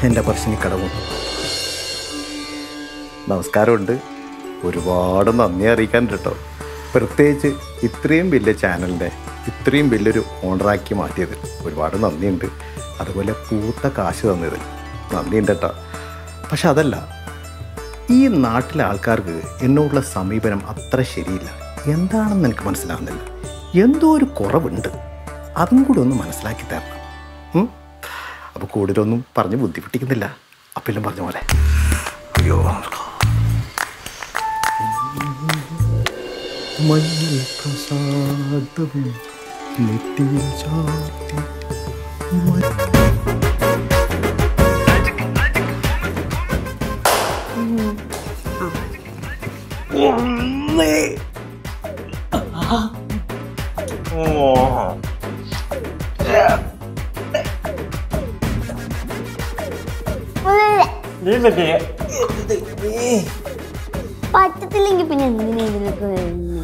എൻ്റെ പറശ്ശിനിക്കടവും നമസ്കാരമുണ്ട് ഒരുപാട് നന്ദി അറിയിക്കാൻ കേട്ടോ പ്രത്യേകിച്ച് ഇത്രയും വലിയ ചാനലിൻ്റെ ഇത്രയും വലിയൊരു ഓണറാക്കി മാറ്റിയതിൽ ഒരുപാട് നന്ദിയുണ്ട് അതുപോലെ പൂത്ത കാശ് തന്നതിൽ നന്ദിയുണ്ട് കേട്ടോ പക്ഷെ അതല്ല ഈ നാട്ടിലെ ആൾക്കാർക്ക് എന്നോടുള്ള സമീപനം അത്ര ശരിയില്ല എന്താണെന്ന് എനിക്ക് മനസ്സിലാവുന്നില്ല എന്തോ ഒരു കുറവുണ്ട് അതും കൂടി ഒന്ന് മനസ്സിലാക്കി തരണം ഉം? അപ്പോൾ കൂടുതലൊന്നും പറഞ്ഞ് ബുദ്ധിമുട്ടിക്കുന്നില്ല അപ്പെല്ലാം പറഞ്ഞ പോലെ അയ്യോ മഞ്ഞൾ പ്രസാദം നെറ്റിയിൽ ചാർത്തി മ- പറ്റത്തില്ലെങ്കിൽ പിന്നെ എന്തിനാ ഇതിനൊക്കെ വരുന്നത്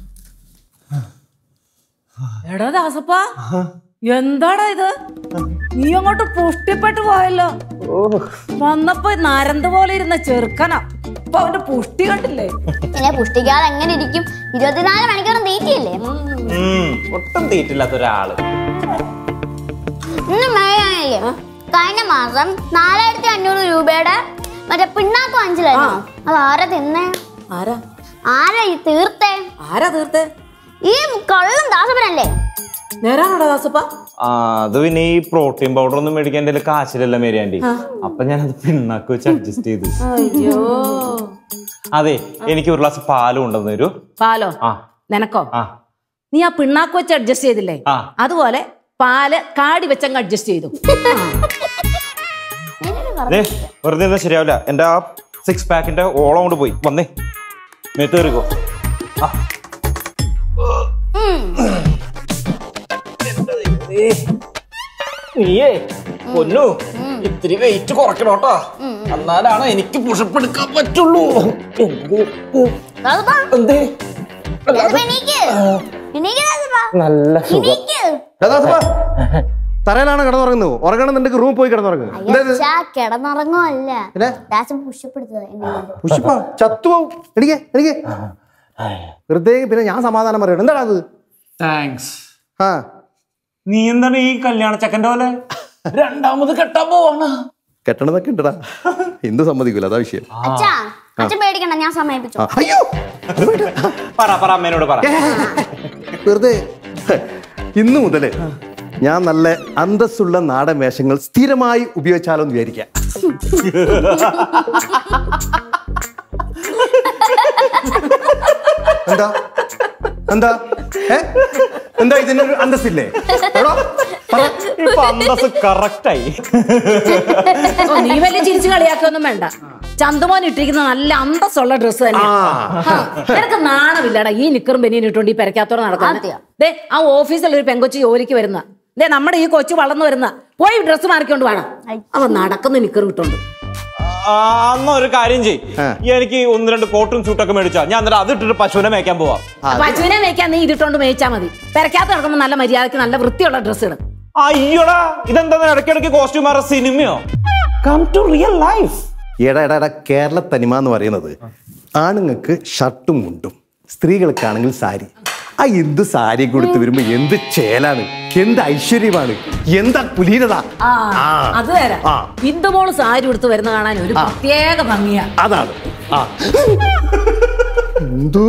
എടാ ദാസപ്പ എന്താടാ ഇത് നീ അങ്ങോട്ട് പുഷ്ടിപ്പെട്ടു പോയല്ലോ വന്നപ്പോ നരന്ത് പോലെ ഇരുന്ന ചെറുക്കനാ ഇപ്പൊ അവന്റെ പുഷ്ടി കണ്ടില്ലേ പിന്നെ പുഷ്ടിക്കാതെ എങ്ങനെ ഇരിക്കും ഇരുപത്തിനാല് മണിക്കൂറും തീറ്റിയല്ലേ ഉം, ഒട്ടും തീറ്റില്ലാത്ത ഒരാള് ഇന്ന് മേയല്ലേ കഴിഞ്ഞ മാസം നാലായിരത്തി അഞ്ഞൂറ് രൂപയുടെ മറ്റേ പിണ്ണാക്ക് വാങ്ങിച്ചില്ലായിരുന്നു അത് ആരാ തിന്നേ ആരാ ആരാ ഈ തീർത്തേ ആരാ തീർത്തേ ഈ കള്ളും ദാസപ്പനല്ലേ നേരാണോടാ ദാസപ്പ ആ, അത് പിന്നെ ഈ പ്രോട്ടീൻ പൗഡർ ഒന്നും മേടിക്കാൻ എന്റെ കയ്യില് കാശിലല്ല മേരിയാണ്ടി അപ്പൊ ഞാൻ അത് പിണ്ണാക്ക് വെച്ച് അഡ്ജസ്റ്റ് ചെയ്തു അയ്യോ അതെ എനിക്ക് ഒരു ഗ്ലാസ് പാലും ഉണ്ടെന്ന് തരൂ പാലോ ആ നിനക്കോ ആ നീ ആ പിണ്ണാക്ക് വെച്ച് അഡ്ജസ്റ്റ് ചെയ്തില്ലേ ആ. അതുപോലെ പാല് കാടി വെച്ചങ്ങ് അഡ്ജസ്റ്റ് ചെയ്തു ദേ, വെറുതെ ഒന്നും ശരിയാവില്ല എന്റെ ആ സിക്സ് പാക്കിന്റെ ഓളം കൊണ്ട് പോയി വന്നേ മേത്ത് കയറിക്കോ ആ. നീയേ പൊന്നു ഇത്തിരി വെയിറ്റ് കുറക്കണം കേട്ടോ എന്നാലാണ് എനിക്ക് പുഷപ്പ് എടുക്കാൻ പറ്റുള്ളൂ ദാസപ്പ എന്തേ ദാസപ്പ എണീക്ക് എണീക്ക് ദാസപ്പ നല്ല എണീക്ക് ദാസപ്പാ, തറയിലാണ് കിടന്നുറങ്ങുന്നത് ഉറങ്ങണമെന്നുണ്ടെങ്കിൽ റൂമിൽ പോയി കിടന്നുറങ്ങും അയ്യോ അച്ഛാ, കിടന്നുറങ്ങുമല്ല പിന്നെ? ദാസം പുഷ്പപ്പെടുത്തത് എന്നെ കൊണ്ട്. പുഷ്പ ചത്തുപോവും എനിക്ക് എനിക്ക് വെറുതെ പിന്നെ ഞാൻ സമാധാനം പറയണം എന്താണ് അത് താങ്ക്സ് ആ നീ എന്താണ് ഈ കല്യാണ ചക്കന്റെ പോലെ രണ്ടാമത് കെട്ടാൻ പോവാണ് കെട്ടണതൊക്കെ ഉണ്ടടാ എന്ത് സമ്മതിക്കൂല അതാ വിഷയം അച്ഛാ അച്ഛൻ പേടിക്കണ്ട ഞാൻ സമയിപ്പിച്ചു ആ, അയ്യോ അത് വേണ്ട. പറ പറ അമ്മേനോട് പറ വെറുതെ ഇന്നു മുതല് ഞാൻ നല്ല അന്തസ്സുള്ള നാടൻ വേഷങ്ങൾ സ്ഥിരമായി ഉപയോഗിച്ചാലോ എന്ന് വിചാരിക്കാം എന്താ എന്താ ഏ എന്താ ഇതിനൊരു അന്തസ്സില്ലേ എടോ, പറ. ഇപ്പൊ അന്തസ് കറക്റ്റായി ഓ, നീ വലിയ ചിരിച്ചു കളിയാക്കൊന്നും വേണ്ട ചന്തുമോൻ ഇട്ടിരിക്കുന്ന നല്ല അന്തസ്സുള്ള ഡ്രസ്സ് തന്നെ ആ. നിനക്ക് നാണമില്ലടാ ഈ നിക്കറും ബനിയൻ ഇട്ടോണ്ട് ഈ പെരക്കാത്തോടെ നടക്കാൻ അതെയോ? ദേ ആ ഓഫീസിൽ ഒരു പെങ്കൊച്ചു ജോലിക്ക് വരുന്ന ദേ നമ്മുടെ ഈ കൊച്ചു വളർന്നു വരുന്ന പോയി ഡ്രസ്സ് മാറിക്കൊണ്ട് വേണം അവൻ നടക്കുന്ന നിക്കറും ഇട്ടോണ്ട് ആ, എന്നാ ഒരു കാര്യം ചെയ് ആ. എനിക്ക് ഒന്ന് രണ്ട് കോട്ടും സൂട്ടൊക്കെ മേടിച്ചാ ഞാൻ എന്നിട്ട് അത് ഇട്ടിട്ട് പശുവിനെ മേയ്ക്കാൻ പോവാം പശുവിനെ മേയ്ക്കാൻ നീ ഇതിട്ടോണ്ട് മേയിച്ചാ മതി പെരക്കാത്ത നടക്കുമ്പോ നല്ല മര്യാദക്ക് നല്ല വൃത്തിയുള്ള ഡ്രസ്സ് ഇടും അയ്യോടാ ഇതെന്താ ഇടയ്ക്കിടയ്ക്ക് കോസ്റ്റ്യൂം മാറ സിനിമയോ കം ടു റിയൽ ലൈഫ് എടാ എടാ എടാ കേരള തനിമ എന്ന് പറയുന്നത് ആണുങ്ങൾക്ക് ഷർട്ടും മുണ്ടും സ്ത്രീകൾക്കാണെങ്കിൽ സാരി ആ എന്ത് സാരി കൊടുത്ത് വരുമ്പോ എന്ത് ചേലാണ് എന്ത് ഐശ്വര്യമാണ് എന്താ കുലീനത ആ ആ. അത് തരാം ആ. ഇന്ദുമോള് സാരി ഉടുത്ത് വരുന്ന കാണാൻ ഒരു പ്രത്യേക ഭംഗിയാ അതാണ് ആ എന്തോ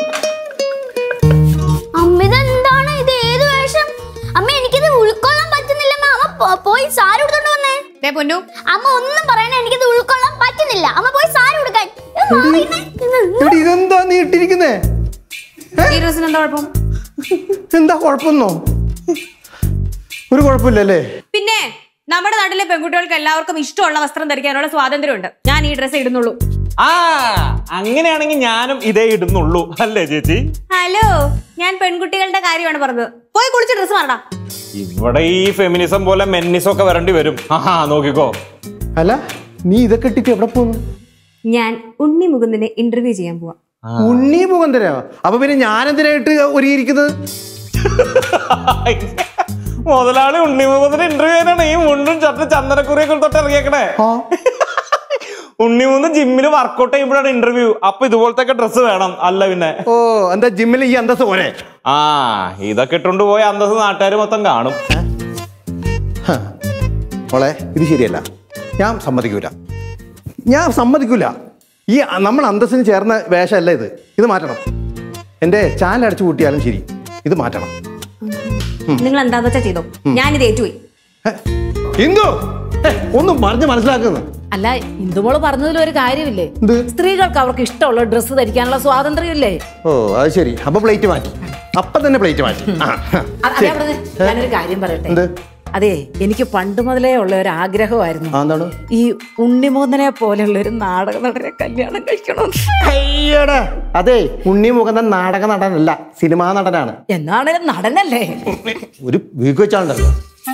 അമ്മ ഇതെന്താണ് ഇത് ഏത് വേഷം അമ്മ എനിക്കിത് ഉൾക്കൊള്ളാൻ പറ്റുന്നില്ല അമ്മ അമ്മ പോ- പോയി സാരി ഉടുത്തോണ്ട് വന്നേ ദേ പൊന്നു അമ്മ ഒന്നും പറയണ എനിക്കിത് ഉൾക്കൊള്ളാൻ പറ്റുന്നില്ല അമ്മ പോയി സാരി ഉടുക്കാൻ ഇത് മാറിയിരുന്നേ. ഇത് എടി ഇതെന്താ നീ ഇട്ടിരിക്കുന്നേ ഈ ഡ്രസ്സിന് എന്താ കുഴപ്പം എന്താ കുഴപ്പമൊന്നോ ഒരു കുഴപ്പമില്ലല്ലേ പിന്നെ നമ്മുടെ നാട്ടിലെ പെൺകുട്ടികൾക്ക് എല്ലാവർക്കും ഇഷ്ടമുള്ള വസ്ത്രം ധരിക്കാനുള്ള സ്വാതന്ത്ര്യമുണ്ട് ഞാൻ ഈ ഡ്രസ്സ് ഇടുന്നുള്ളൂ ആ അങ്ങനെയാണെങ്കിൽ ഞാനും ഇതേ ഇടുന്നുള്ളൂ അല്ലേ ചേച്ചി ഹലോ ഞാൻ പെൺകുട്ടികളുടെ കാര്യമാണ് പറഞ്ഞത് പോയി കുളിച്ച് ഡ്രസ്സ് മാറടാ ഇവിടെ ഈ ഫെമിനിസം പോലെ മെന്നിസം ഒക്കെ വരേണ്ടി വരും ആഹാ നോക്കിക്കോ അല്ല നീ ഇതൊക്കെ ഇട്ടിട്ട് എവിടെ പോന്നു ഞാൻ ഉണ്ണി മുകുന്ദനെ ഇന്റർവ്യൂ ചെയ്യാൻ പോവാ ഉണ്ണി മുഖന്തരോ അപ്പൊ പിന്നെ ഞാൻ എന്തിനായിട്ട് ഒരുങ്ങിയിരിക്കുന്നത് മുതലാളി ഉണ്ണിമുഖത്തിന് ഇന്റർവ്യൂ ചെയ്യാനാണ് ഈ മുണ്ടും ചട്ടും ചന്ദനക്കുറിയൊക്കെ തൊട്ട് ഇറങ്ങിയേക്കണേ ഉണ്ണിമുന്ന് ജിമ്മിൽ വർക്കൗട്ട് ചെയ്യുമ്പോഴാണ് ഇന്റർവ്യൂ അപ്പൊ ഇതുപോലത്തെ ഡ്രസ്സ് വേണം അല്ല പിന്നെ ഓ എന്താ ജിമ്മിൽ ഈ അന്തസ് പോരെ ആ ഇതൊക്കെ ഇട്ടുകൊണ്ട് പോയ അന്തസ് നാട്ടുകാർ മൊത്തം കാണും ഹ. മോളെ ഇത് ശരിയല്ല ഞാൻ സമ്മതിക്കൂല ഞാൻ സമ്മതിക്കൂല ഈ നമ്മൾ അന്തസ്സിന് ചേർന്ന വേഷമല്ല ഇത് ഇത് മാറ്റണം എൻ്റെ ചാനൽ അടച്ചു കൂട്ടിയാലും ശരി ഇത് മാറ്റണം നിങ്ങൾ എന്താന്ന് വെച്ചാ ചെയ്തോ ഞാനിത് ഏറ്റുപോയി ഹെ, ഇന്ദു ഹെ, ഒന്നും പറഞ്ഞ് മനസ്സിലാക്കുന്നു അല്ല ഇന്ദുമോള് പറഞ്ഞതിൽ ഒരു കാര്യമില്ലേ എന്ത്? സ്ത്രീകൾക്ക് അവർക്ക് ഇഷ്ടമുള്ള ഡ്രസ്സ് ധരിക്കാനുള്ള സ്വാതന്ത്ര്യമില്ലേ ഓ അത് ശരി അപ്പൊ പ്ലേറ്റ് മാറ്റി അപ്പൊ തന്നെ പ്ലേറ്റ് മാറ്റി ആ, അ- അതാ ശരി. പറഞ്ഞെ, ഞാനൊരു കാര്യം പറയട്ടെ എന്ത് അതെ എനിക്ക് പണ്ട് മുതലേ ഉള്ള ഒരു ആഗ്രഹമായിരുന്നു ആ, എന്താണ് ഈ ഉണ്ണിമൂന്നനെ പോലെയുള്ള ഒരു നാടക നടനെ കല്യാണം കഴിക്കണം അയ്യടാ അതെ ഉണ്ണി മുഖന്ദൻ നാടക നടനല്ല സിനിമാ നടനാണ് എന്നാണ് നടനല്ലേ ഒരു വീക്ക് വെച്ചാളുണ്ടല്ലോ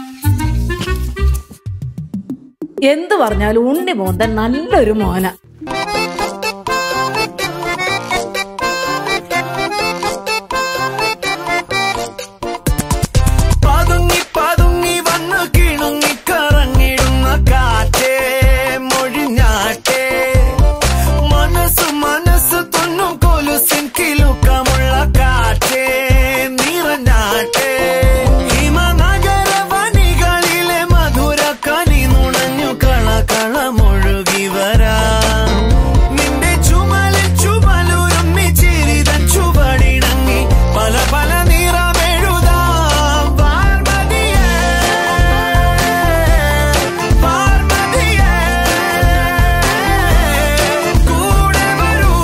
എന്ത് പറഞ്ഞാലും ഉണ്ണി മോന്തൻ നല്ലൊരു മോന പതുങ്ങി പതുങ്ങി വന്ന് കിണുങ്ങി കറങ്ങിടുന്ന കാറ്റേ മൊഴിഞ്ഞാട്ടേ മനസ്സ് മനസ്സ് തൊന്നും കൊലുസിൻ കിലുക്കമുള്ള കാറ്റേ നിറഞ്ഞാട്ടേ ഹിമനഗര വനികളിലെ മധുര കനി നുണഞ്ഞു കള കള മൊഴുകി വരാ നിന്റെ ചുമലിൽ ചുമലുരുമ്മി ചിരിതൻ ചുവടിണങ്ങി പല പല നിറമെഴുതാം പാർവതിയേ പാർവതിയേ കൂടെ വരൂ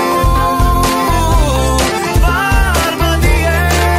പാർവതിയേ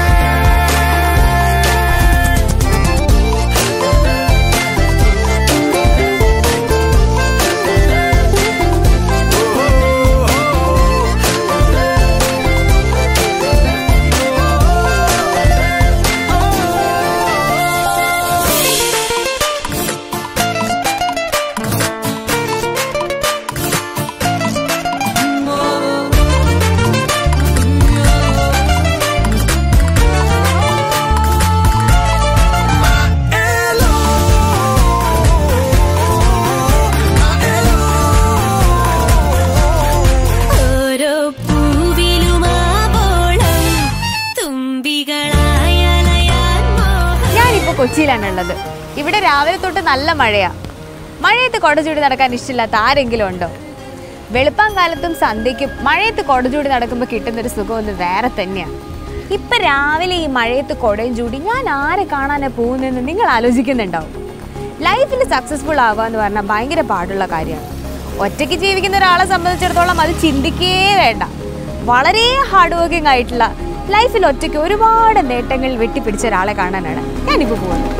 ഓരോ പൂവിലുമാവോളം തുമ്പികളായ അലയാൻ മോഹം ഞാനിപ്പോ കൊച്ചിയിലാണുള്ളത് ഇവിടെ രാവിലെ തൊട്ട് നല്ല മഴയാ മഴയത്ത് കൊടചൂടി നടക്കാൻ ഇഷ്ടമില്ലാത്ത ആരെങ്കിലും ഉണ്ടോ വെളുപ്പാൻ കാലത്തും സന്ധ്യയ്ക്കും മഴയത്ത് കൊടചൂടി നടക്കുമ്പോൾ കിട്ടുന്നൊരു സുഖം ഒന്ന് വേറെ തന്നെയാണ് ഇപ്പൊ രാവിലെ ഈ മഴയത്ത് കൊടയും ചൂടി ഞാൻ ആരെ കാണാനാ പോകുന്നതെന്ന് നിങ്ങൾ ആലോചിക്കുന്നുണ്ടാവും ലൈഫിൽ സക്സസ്ഫുൾ ആവുക എന്ന് പറഞ്ഞാൽ ഭയങ്കര പാടുള്ള കാര്യമാണ് ഒറ്റയ്ക്ക് ജീവിക്കുന്ന ഒരാളെ സംബന്ധിച്ചിടത്തോളം അത് ചിന്തിക്കേ വേണ്ട വളരെ ഹാർഡ് വർക്കിംഗ് ആയിട്ടുള്ള ലൈഫിൽ ഒറ്റയ്ക്ക് ഒരുപാട് നേട്ടങ്ങൾ വെട്ടിപ്പിടിച്ച ഒരാളെ കാണാനാണ് ഞാനിപ്പോൾ പോകുന്നത്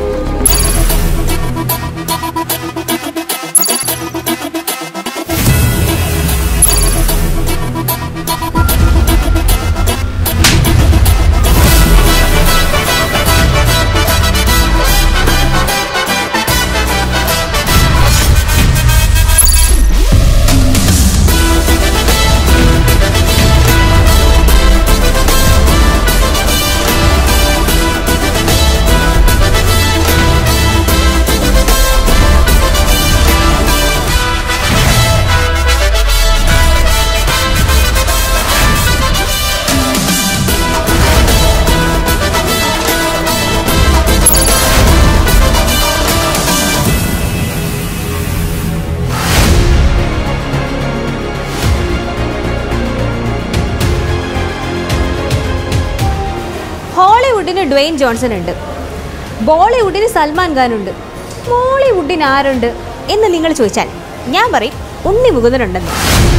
ഹോളിവുഡിന് ഡ്വെയിൻ ജോൺസൺ ഉണ്ട് ബോളിവുഡിന് സൽമാൻ ഖാൻ ഉണ്ട് മോളിവുഡിന് ആരുണ്ട് എന്ന് നിങ്ങൾ ചോദിച്ചാൽ ഞാൻ പറയും ഉണ്ണി മുകുന്ദനുണ്ടെന്ന്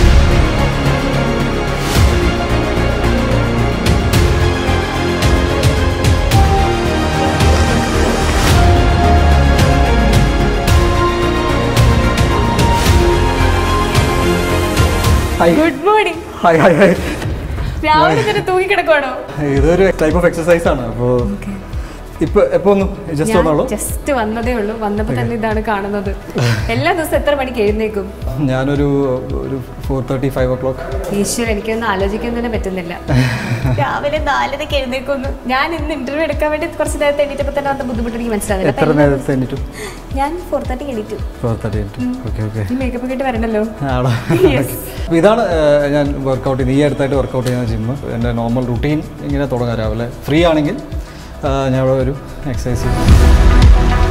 good morning hi hi hi രാവിലെ തന്നെ തൂങ്ങിക്കിടക്കുവാണോ ഇതൊരു ടൈപ്പ് ഓഫ് എക്സസൈസ് ആണ് അപ്പോൾ ഇപ്പൊ എപ്പോ ഒന്ന് ജസ്റ്റ് വന്നോളൂ ജസ്റ്റ് വന്നതേ ഉള്ളൂ വന്നപ്പോ തന്നെ ഇതാണ് കാണുന്നത് എല്ലാ ദിവസവും എത്ര മണിക്ക് എഴുന്നേക്കും ഞാനൊരു ഒരു four thirty five o'clock ഈശ്വര എനിക്കൊന്നും ആലോചിക്കാൻ തന്നെ പറ്റുന്നില്ല രാവിലെ നാലരക്ക് എഴുന്നേക്കൊന്നു ഞാൻ ഇന്ന് ഇന്റർവ്യൂ എടുക്കാൻ വേണ്ടി കുറച്ച് നേരത്തെ എണീറ്റപ്പോൾ തന്നെ അത് ബുദ്ധിമുട്ട് എനിക്ക് മനസ്സിലാകുന്നില്ല എത്ര നേരത്തെ എണീറ്റു ഞാൻ ഫോർ തേർട്ടി എണീറ്റു ഫോർ തേർട്ടി എണീറ്റു ഓക്കെ ഓക്കെ ഈ മേക്കപ്പ് ഒക്കെ ഇട്ട് വരണല്ലോ ആണോ അപ്പോൾ ഇതാണ് ഏഹ്, ഞാൻ വർക്കൗട്ട് ചെയ്യുന്നത് ഈ അടുത്തായിട്ട് വർക്കൗട്ട് ചെയ്യുന്ന ജിമ്മ് എൻ്റെ നോർമൽ റുട്ടീൻ ഇങ്ങനെ തുടങ്ങാം രാവിലെ ഫ്രീ ആണെങ്കിൽ ഏഹ്, ഞാൻ ഇവിടെ ഒരു എക്സസൈസ് ചെയ്യും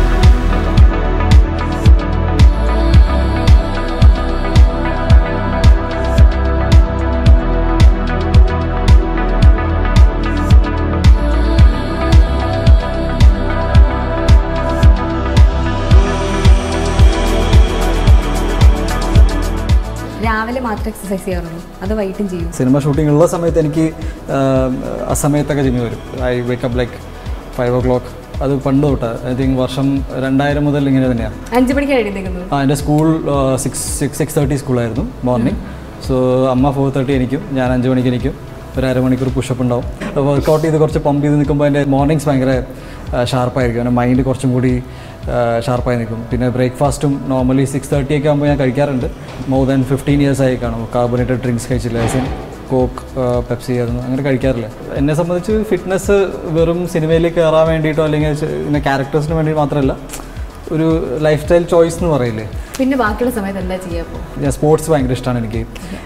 രാവിലെ മാത്രമേ എക്സസൈസ് ചെയ്യാറുള്ളൂ അത് വൈകിട്ടും ചെയ്യും സിനിമ ഷൂട്ടിംഗ് ഉള്ള സമയത്ത് എനിക്ക് ഏഹ്, ആ സമയത്തൊക്കെ ജിമ്മി വരും I wake up like five o'clock അത് പണ്ട് തൊട്ട് ഐ തിങ്ക് വർഷം രണ്ടായിരം മുതൽ ഇങ്ങനെ തന്നെയാണ് അഞ്ചു മണിക്കാണ് എഴുന്നേക്കുന്നത് ആ എൻ്റെ school six six six thirty സ്കൂളായിരുന്നു മോർണിംഗ് സോ അമ്മ ഫോർ തേർട്ടി എനിക്കും ഞാൻ അഞ്ച് മണിക്ക് എനിക്കും ഒരു അരമണിക്കൂർ പുഷപ്പ് ഉണ്ടാവും വർക്കൗട്ട് ചെയ്ത് കുറച്ച് പമ്പ് ചെയ്ത് നിൽക്കുമ്പോൾ എൻ്റെ മോർണിംഗ്സ് ഭയങ്കര ഷാർപ്പായിരിക്കും എൻ്റെ മൈൻഡ് കുറച്ചും കൂടി ഷാർപ്പായി നിൽക്കും പിന്നെ ബ്രേക്ക്ഫാസ്റ്റും നോർമലി സിക്സ് തേർട്ടി ഒക്കെ ആകുമ്പോൾ ഞാൻ കഴിക്കാറുണ്ട് മോർ ദാൻ ഫിഫ്റ്റീൻ ഇയേഴ്സ് ആയി കാണും കാർബണേറ്റഡ് ഡ്രിങ്ക്സ് കഴിച്ചില്ല ഐസിൻ കോക്ക് പെപ്സി അതൊന്നും അങ്ങനെ കഴിക്കാറില്ല എന്നെ സംബന്ധിച്ച് ഫിറ്റ്നസ് വെറും സിനിമയിലേക്ക് കയറാൻ വേണ്ടിയിട്ടോ അല്ലെങ്കിൽ പിന്നെ ക്യാരക്ടേഴ്സിന് വേണ്ടി മാത്രമല്ല ഒരു ലൈഫ് സ്റ്റൈൽ ചോയ്സ് എന്ന് പറയില്ലേ പിന്നെ ബാക്കിയുള്ള സമയത്ത് എന്താ ചെയ്യാ അപ്പോൾ ഞാൻ സ്പോർട്സ് ഭയങ്കര ഇഷ്ടമാണ് എനിക്ക്